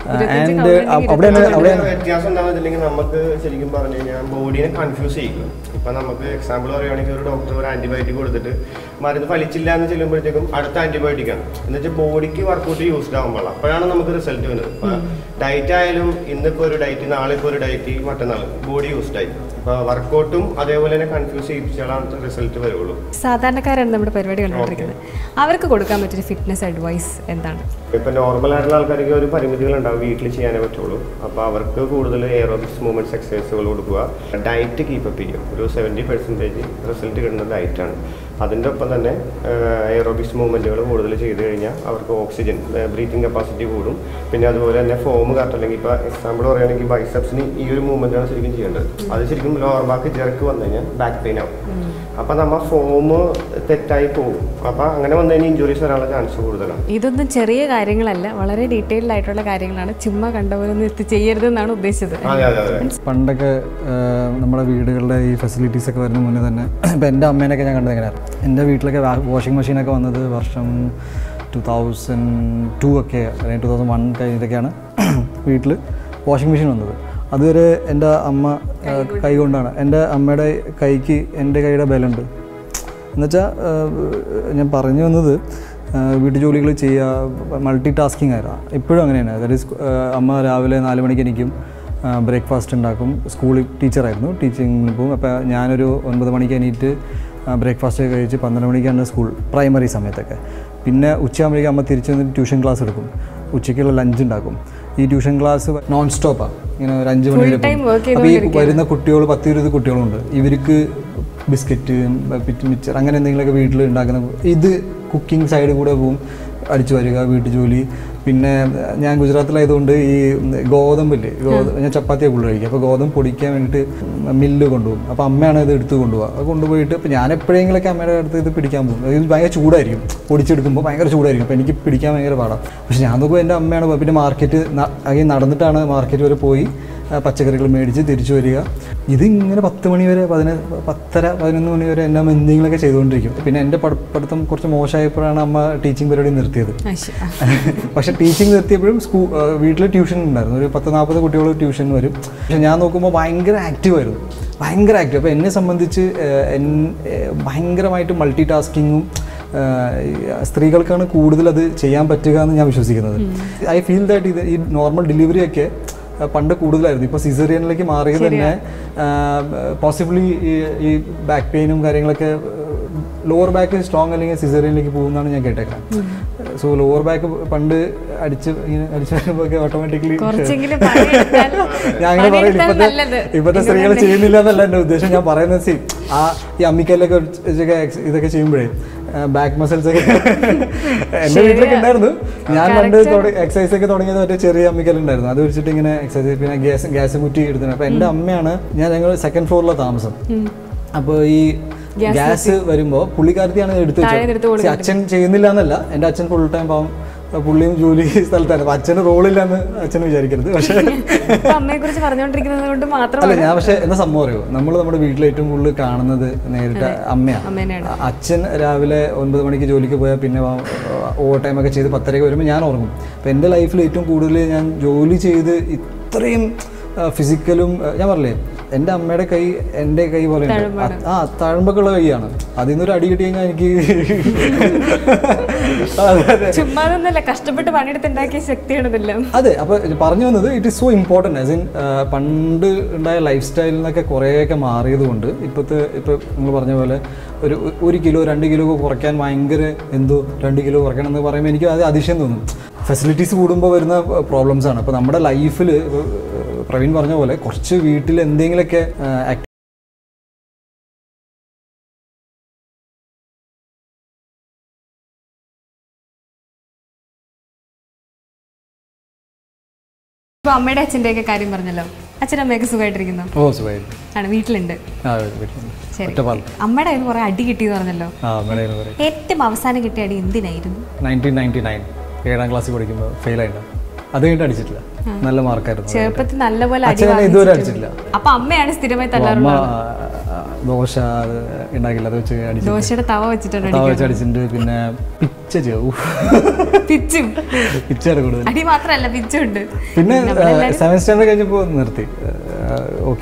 ആൻഡ് അവിടെ തന്നെ അവിടെ അതിന്റെ വ്യത്യാസം എന്താണെന്ന് വെച്ചിട്ടുണ്ടെങ്കിൽ നമുക്ക് ശരിക്കും പറഞ്ഞു കഴിഞ്ഞാൽ ബോഡീനെ കൺഫ്യൂസ് ചെയ്യിക്കും ഇപ്പം നമുക്ക് എക്സാമ്പിൾ പറയുകയാണെങ്കിൽ ഒരു ഡോക്ടർ ഒരു ആൻറ്റിബയോട്ടിക് കൊടുത്തിട്ട് മരുന്ന് ഫലിച്ചില്ല എന്ന് ചെല്ലുമ്പോഴത്തേക്കും അടുത്ത ആൻറ്റിബയോട്ടിക് ആണ് എന്ന് വെച്ചാൽ ബോഡിക്ക് വർക്കൗട്ട് യൂസ്ഡ് ആകുമ്പോൾ അപ്പോഴാണ് നമുക്ക് റിസൾട്ട് വരുന്നത് ഇപ്പോൾ ഡയറ്റ് ആയാലും ഇന്നിപ്പോൾ ഒരു ഡയറ്റ് നാളെ ഇപ്പോൾ ഒരു ഡയറ്റ് മറ്റന്നാൾ ബോഡി യൂസ്ഡ് ആയി ഇപ്പോൾ വർക്കൗട്ടും അതേപോലെ തന്നെ കൺഫ്യൂസ് ചെയ്യിപ്പിച്ചാലാണ് റിസൾട്ട് വരുള്ളൂ സാധാരണക്കാരാണ് നമ്മുടെ പരിപാടി കണ്ടുകൊണ്ടിരിക്കുന്നത് അവർക്ക് കൊടുക്കാൻ പറ്റിയ ഫിറ്റ്നസ് അഡ്വൈസ് എന്താണ് ഇപ്പം നോർമൽ ആയിട്ടുള്ള ആൾക്കാർക്ക് ഒരു പരിമിതികൾ ഉണ്ടാവും വീട്ടിൽ ചെയ്യാനേ പറ്റുള്ളൂ അപ്പോൾ അവർക്ക് കൂടുതൽ എയറോബിക്സ് മൂവ്മെന്റ്സ് എക്സസൈസുകൾ കൊടുക്കുക ഡയറ്റ് കീപ്പപ്പ് ചെയ്യും ഒരു സെവൻറ്റി പെർസെൻറ്റേജ് റിസൾട്ട് കിട്ടുന്ന ഡയറ്റാണ് അതിൻ്റെ ഒപ്പം തന്നെ എയറോബിക്സ് മൂവ്മെൻറ്റുകൾ കൂടുതൽ ചെയ്ത് കഴിഞ്ഞാൽ അവർക്ക് ഓക്സിജൻ ബ്രീത്തിങ് കപ്പാസിറ്റി കൂടും പിന്നെ അതുപോലെ തന്നെ ഫോം കറക്റ്റ് അല്ലെങ്കിൽ ഇപ്പോൾ എക്സാമ്പിൾ പറയുകയാണെങ്കിൽ ബൈസെപ്സിന് ഈ ഒരു മൂവ്മെൻറ്റാണ് ശരിക്കും ചെയ്യേണ്ടത് അത് ശരിക്കും ലോവർ ബാക്ക് ജെർക്ക് വന്നു കഴിഞ്ഞാൽ ബാക്ക് പെയിൻ ആവും അപ്പം നമ്മൾ ഫോം തെറ്റായി പോകും അപ്പം അങ്ങനെ വന്നു കഴിഞ്ഞാൽ ഇഞ്ചുറീസ് വരാനുള്ള ചാൻസ് കൂടുതലാണ് ഇതൊന്നും ചെറിയ കാര്യങ്ങളല്ല വളരെ ഡീറ്റെയിൽഡ് ആയിട്ടുള്ള കാര്യങ്ങളാണ് ചുമ്മാ കണ്ടവരൊന്നും എത്തി ചെയ്യരുതെന്നാണ് ഉദ്ദേശിച്ചത് അതെ അതെ അതെ പണ്ടൊക്കെ ആ, നമ്മുടെ വീടുകളുടെ ഈ ഫെസിലിറ്റീസ് ഒക്കെ വരുന്ന മുന്നേ തന്നെ ഇപ്പം എൻ്റെ അമ്മേനൊക്കെ ഞാൻ കണ്ടത് എങ്ങനെയാണ് എൻ്റെ വീട്ടിലൊക്കെ വാഷിംഗ് മെഷീനൊക്കെ വന്നത് വർഷം ടു തൗസൻഡ് ടു ഒക്കെ അല്ലെങ്കിൽ ടു തൗസൻഡ് വൺ കഴിഞ്ഞിട്ടൊക്കെയാണ് വീട്ടിൽ വാഷിംഗ് മെഷീൻ വന്നത് അതുവരെ എൻ്റെ അമ്മ ആ, കൈ കൊണ്ടാണ് എൻ്റെ അമ്മയുടെ കൈക്ക് എൻ്റെ കൈയുടെ ബലമുണ്ട് എന്നുവെച്ചാൽ ഞാൻ പറഞ്ഞു വന്നത് വീട്ടുജോലികൾ ചെയ്യുക മൾട്ടി ടാസ്കിങ് ആയിരുന്നു ഇപ്പോഴും അങ്ങനെയാണ് ദാറ്റ് ഈസ് അമ്മ രാവിലെ നാല് മണിക്ക് എനിക്കും ബ്രേക്ക്ഫാസ്റ്റ് ഉണ്ടാക്കും സ്കൂളിൽ ടീച്ചറായിരുന്നു ടീച്ചിങ്ങിന് പോകും അപ്പോൾ ഞാനൊരു ഒൻപത് മണിക്ക് എണീറ്റ് ബ്രേക്ക്ഫാസ്റ്റ് കഴിച്ച് പന്ത്രണ്ട് മണിക്കാണ് സ്കൂൾ പ്രൈമറി സമയത്തൊക്കെ പിന്നെ ഉച്ചയാകുമ്പോഴേക്കും അമ്മ തിരിച്ച് വന്നിട്ട് ട്യൂഷൻ ക്ലാസ് എടുക്കും ഉച്ചയ്ക്കുള്ള ലഞ്ച് ഉണ്ടാക്കും ഈ ട്യൂഷൻ ക്ലാസ് നോൺ സ്റ്റോപ്പാണ് ഇങ്ങനെ ഒരു അഞ്ച് മണി വരെ time പോകും. work അപ്പോൾ ഈ വരുന്ന കുട്ടികൾ പത്ത് ഇരുപത് കുട്ടികളുണ്ട് ഇവർക്ക് ബിസ്ക്കറ്റ് മിച്ചർ അങ്ങനെ എന്തെങ്കിലുമൊക്കെ വീട്ടിൽ ഉണ്ടാക്കുന്ന ഇത് കുക്കിംഗ് സൈഡ് കൂടെ പോവും അടിച്ചു വരിക വീട്ടുജോലി പിന്നെ ഞാൻ ഗുജറാത്തിലായതുകൊണ്ട് ഈ ഗോതമ്പില്ലേ ഗോതമ്പ് ഞാൻ ചപ്പാത്തിയാണ് കൂടുതൽ കഴിക്കുക അപ്പോൾ ഗോതമ്പ് പൊടിക്കാൻ വേണ്ടിയിട്ട് മില്ല് കൊണ്ടുപോകും അപ്പോൾ അമ്മയാണ് ഇത് എടുത്ത് കൊണ്ടുപോകുക അത് കൊണ്ടുപോയിട്ട് ഇപ്പോൾ ഞാൻ എപ്പോഴെങ്കിലൊക്കെ അമ്മയുടെ അടുത്ത് ഇത് പിടിക്കാൻ പോകും ഇത് ഭയങ്കര ചൂടായിരിക്കും പൊടിച്ചെടുക്കുമ്പോൾ ഭയങ്കര ചൂടായിരിക്കും അപ്പോൾ എനിക്ക് പിടിക്കാൻ ഭയങ്കര പാടാണ് പക്ഷെ ഞാൻ നോക്കുമ്പോൾ എൻ്റെ അമ്മയാണ് പോയി. പിന്നെ മാർക്കറ്റ് അകെ നടന്നിട്ടാണ് മാർക്കറ്റ് വരെ പോയി ആ, പച്ചക്കറികൾ മേടിച്ച് തിരിച്ചു വരിക ഇതിങ്ങനെ പത്ത് മണി വരെ പതിന പത്തര പതിനൊന്ന് മണി വരെ എന്നെ അമ്മ എന്തെങ്കിലുമൊക്കെ ചെയ്തുകൊണ്ടിരിക്കും പിന്നെ എൻ്റെ പഠ- പഠിത്തം കുറച്ച് മോശമായപ്പോഴാണ് അമ്മ ടീച്ചിങ് പരിപാടി നിർത്തിയത് പക്ഷേ ടീച്ചിങ് നിർത്തിയപ്പോഴും സ്കൂൾ വീട്ടിൽ ട്യൂഷൻ ഉണ്ടായിരുന്നു ഒരു പത്ത് നാൽപ്പത് കുട്ടികൾ ട്യൂഷൻ വരും പക്ഷെ ഞാൻ നോക്കുമ്പോൾ ഭയങ്കര ആക്റ്റീവായിരുന്നു ഭയങ്കര ആക്റ്റീവ് അപ്പോൾ എന്നെ സംബന്ധിച്ച് ഏഹ്, എൻ- ഏഹ്, ഭയങ്കരമായിട്ട് മൾട്ടി ടാസ്കിങ്ങും സ്ത്രീകൾക്കാണ് കൂടുതൽ അത് ചെയ്യാൻ പറ്റുക എന്ന് ഞാൻ വിശ്വസിക്കുന്നത് ഐ ഫീൽ ദാറ്റ് ഇത് ഈ നോർമൽ ഡെലിവറി ഒക്കെ ആ, പണ്ട് കൂടുതലായിരുന്നു ഇപ്പോൾ സിസേറിയനിലേക്ക് മാറിയത് തന്നെ പോസിബിളി ഈ ബാക്ക് പെയിനും കാര്യങ്ങളൊക്കെ ലോവർ ബാക്ക് സ്ട്രോങ് അല്ലെങ്കിൽ സിസേറിയനിലേക്ക് പോകുന്നതാണ് ഞാൻ കേട്ടേക്കുന്നത് സോ ലോവർ ബാക്ക് പണ്ട് അടിച്ച് ഇങ്ങനെ അടിച്ച് വരുമ്പോൾ ഓട്ടോമാറ്റിക്കലി കുറച്ചെങ്കിലും പണിയെടുത്താൽ ഞാൻ അങ്ങനെ പറയില്ല പണിയെടുത്താൽ ഇപ്പത്തെ നല്ലത്. ഇപ്പത്തെ സ്ത്രീകൾ ചെയ്യുന്നില്ല എന്നല്ല എൻ്റെ ഉദ്ദേശം ഞാൻ പറയുന്നത് സി ആ ഈ അമ്മിക്കല്ലൊക്കെ വെച്ചൊക്കെ ex- ഇതൊക്കെ ചെയ്യുമ്പോഴേ ബാക്ക് മസിൽസ് ഒക്കെ എൻ്റെ വീട്ടിലൊക്കെ ഉണ്ടായിരുന്നു ഞാൻ പണ്ട് എക്സസൈസ് ഒക്കെ തുടങ്ങിയത് മറ്റേ ചെറിയ അമ്മിക്കല്ലുണ്ടായിരുന്നു അത് വെച്ചിട്ട് ഇങ്ങനെ എക്സസൈസ് പിന്നെ ഗ്യാസ് ഗ്യാസ് കുറ്റി എടുത്തിട്ടുണ്ട് അപ്പോൾ എൻ്റെ അമ്മയാണ് ഞാൻ ഞങ്ങൾ സെക്കൻഡ് ഫ്ലോറിലാണ് താമസം അപ്പോൾ ഈ ഗ്യാസ് വരുമ്പോൾ പുള്ളിക്കാരത്തിയാണ് ഇത് എടുത്ത് താഴെ എടുത്ത് വെച്ചത് See, അച്ഛൻ ചെയ്യുന്നില്ല എന്നല്ല എൻ്റെ അച്ഛൻ ഫുൾ ടൈം പാവം പുള്ളിയും ജോലി സ്ഥലത്തായിരുന്നു അപ്പോൾ അച്ഛന് റോളില്ല എന്ന് അച്ഛൻ വിചാരിക്കരുത് പക്ഷേ അമ്മയെ കുറിച്ച് പറഞ്ഞുകൊണ്ടിരിക്കുന്നത് കൊണ്ട് അല്ല മാത്രമാണ് ഞാൻ പക്ഷെ എന്താ സംഭവം അറിയോ നമ്മൾ നമ്മുടെ വീട്ടിൽ ഏറ്റവും കൂടുതൽ കാണുന്നത് നേരിട്ട് അമ്മയാണ് അമ്മേനെയാണ് അച്ഛൻ രാവിലെ ഒൻപത് മണിക്ക് ജോലിക്ക് പോയാൽ പിന്നെ ഓവർ ടൈം ഒക്കെ ചെയ്ത് പത്തരയ്ക്ക് വരുമ്പോൾ ഞാൻ ഉറങ്ങും അപ്പോൾ എൻ്റെ ലൈഫിൽ ഏറ്റവും കൂടുതൽ ഞാൻ ജോലി ചെയ്ത് ഇത്രയും ഫിസിക്കലും ഞാൻ പറഞ്ഞില്ലേ എൻ്റെ അമ്മയുടെ കൈ എൻ്റെ കൈ പോലെ ആ താഴ്മ്പൊക്കെയുള്ള കൈയാണ് അതിൽ നിന്നൊരു അടി കിട്ടി കഴിഞ്ഞാൽ എനിക്ക് അതെ അതെ ചുമ്മാതൊന്നല്ല കഷ്ടപ്പെട്ട് പണിയെടുത്തുണ്ടാക്കിയ ശക്തിയാണ് ഇതെല്ലാം അതെ അപ്പോൾ പറഞ്ഞു വന്നത് it is so important as in പണ്ട് ഉണ്ടായ ലൈഫ് സ്റ്റൈലിൽ നിന്നൊക്കെ കുറേയൊക്കെ മാറിയത് കൊണ്ട് ഇപ്പോഴത്തെ ഇപ്പോൾ നിങ്ങൾ പറഞ്ഞ പോലെ ഒരു ഒരു കിലോ രണ്ട് കിലോ ഒക്കെ കുറയ്ക്കാൻ ഭയങ്കര എന്തോ രണ്ട് കിലോ കുറയ്ക്കണം എന്ന് പറയുമ്പോൾ എനിക്ക് അത് അതിശയം തോന്നും ഫെസിലിറ്റീസ് കൂടുമ്പോൾ വരുന്ന പ്രോബ്ലംസ് ആണ് അപ്പോൾ നമ്മുടെ ലൈഫിൽ പ്രവീൺ പറഞ്ഞ പോലെ കുറച്ച് വീട്ടിൽ എന്തെങ്കിലുമൊക്കെ ആക്ടി ഇപ്പൊ അമ്മയുടെ അച്ഛൻ്റെ ഒക്കെ കാര്യം പറഞ്ഞല്ലോ അച്ഛനമ്മയൊക്കെ സുഖമായിട്ടിരിക്കുന്നു ഓ സുഖമായിരുന്നു ആണ് വീട്ടിലുണ്ട് ആ വീട്ടിലുണ്ട് ശരി ഒറ്റപ്പാലത്ത് അമ്മയുടെ കയ്യിൽ കുറെ അടി കിട്ടിയെന്ന് പറഞ്ഞല്ലോ ആ മേഡം പറയും ഏറ്റവും അവസാനം കിട്ടിയ അടി എന്തിനായിരുന്നു നയൻറ്റീൻ നയൻറ്റി നയൻ ഏഴാം ക്ലാസ്സിൽ പഠിക്കുമ്പോൾ ഫെയിലായിട്ട് അത് കഴിഞ്ഞിട്ട് അടിച്ചിട്ടില്ല നല്ല മാർക്കായിരുന്നു ചെറുപ്പത്തിൽ നല്ലപോലെ അടി അച്ഛനെ ഇതുവരെ അടിച്ചിട്ടില്ല അപ്പൊ അമ്മയാണ് സ്ഥിരമായി അമ്മ തല്ലാറുള്ളത് ആ, ദോശ അത് ഉണ്ടാക്കില്ല അത് വെച്ച് അടിച്ചു ദോശയുടെ തവ വെച്ചിട്ടാണ് തവ വെച്ച് അടിച്ചിട്ടുണ്ട് പിന്നെ പിച്ച ചെയ്തു പിച്ചും പിച്ചാണ് കൂടുതൽ അടി മാത്രല്ല പിച്ചും ഉണ്ട് പിന്നെ സെവൻ സ്റ്റാൻഡേർഡ് കഴിഞ്ഞപ്പോൾ നിർത്തി ഓക്കെ ആയിരുന്നു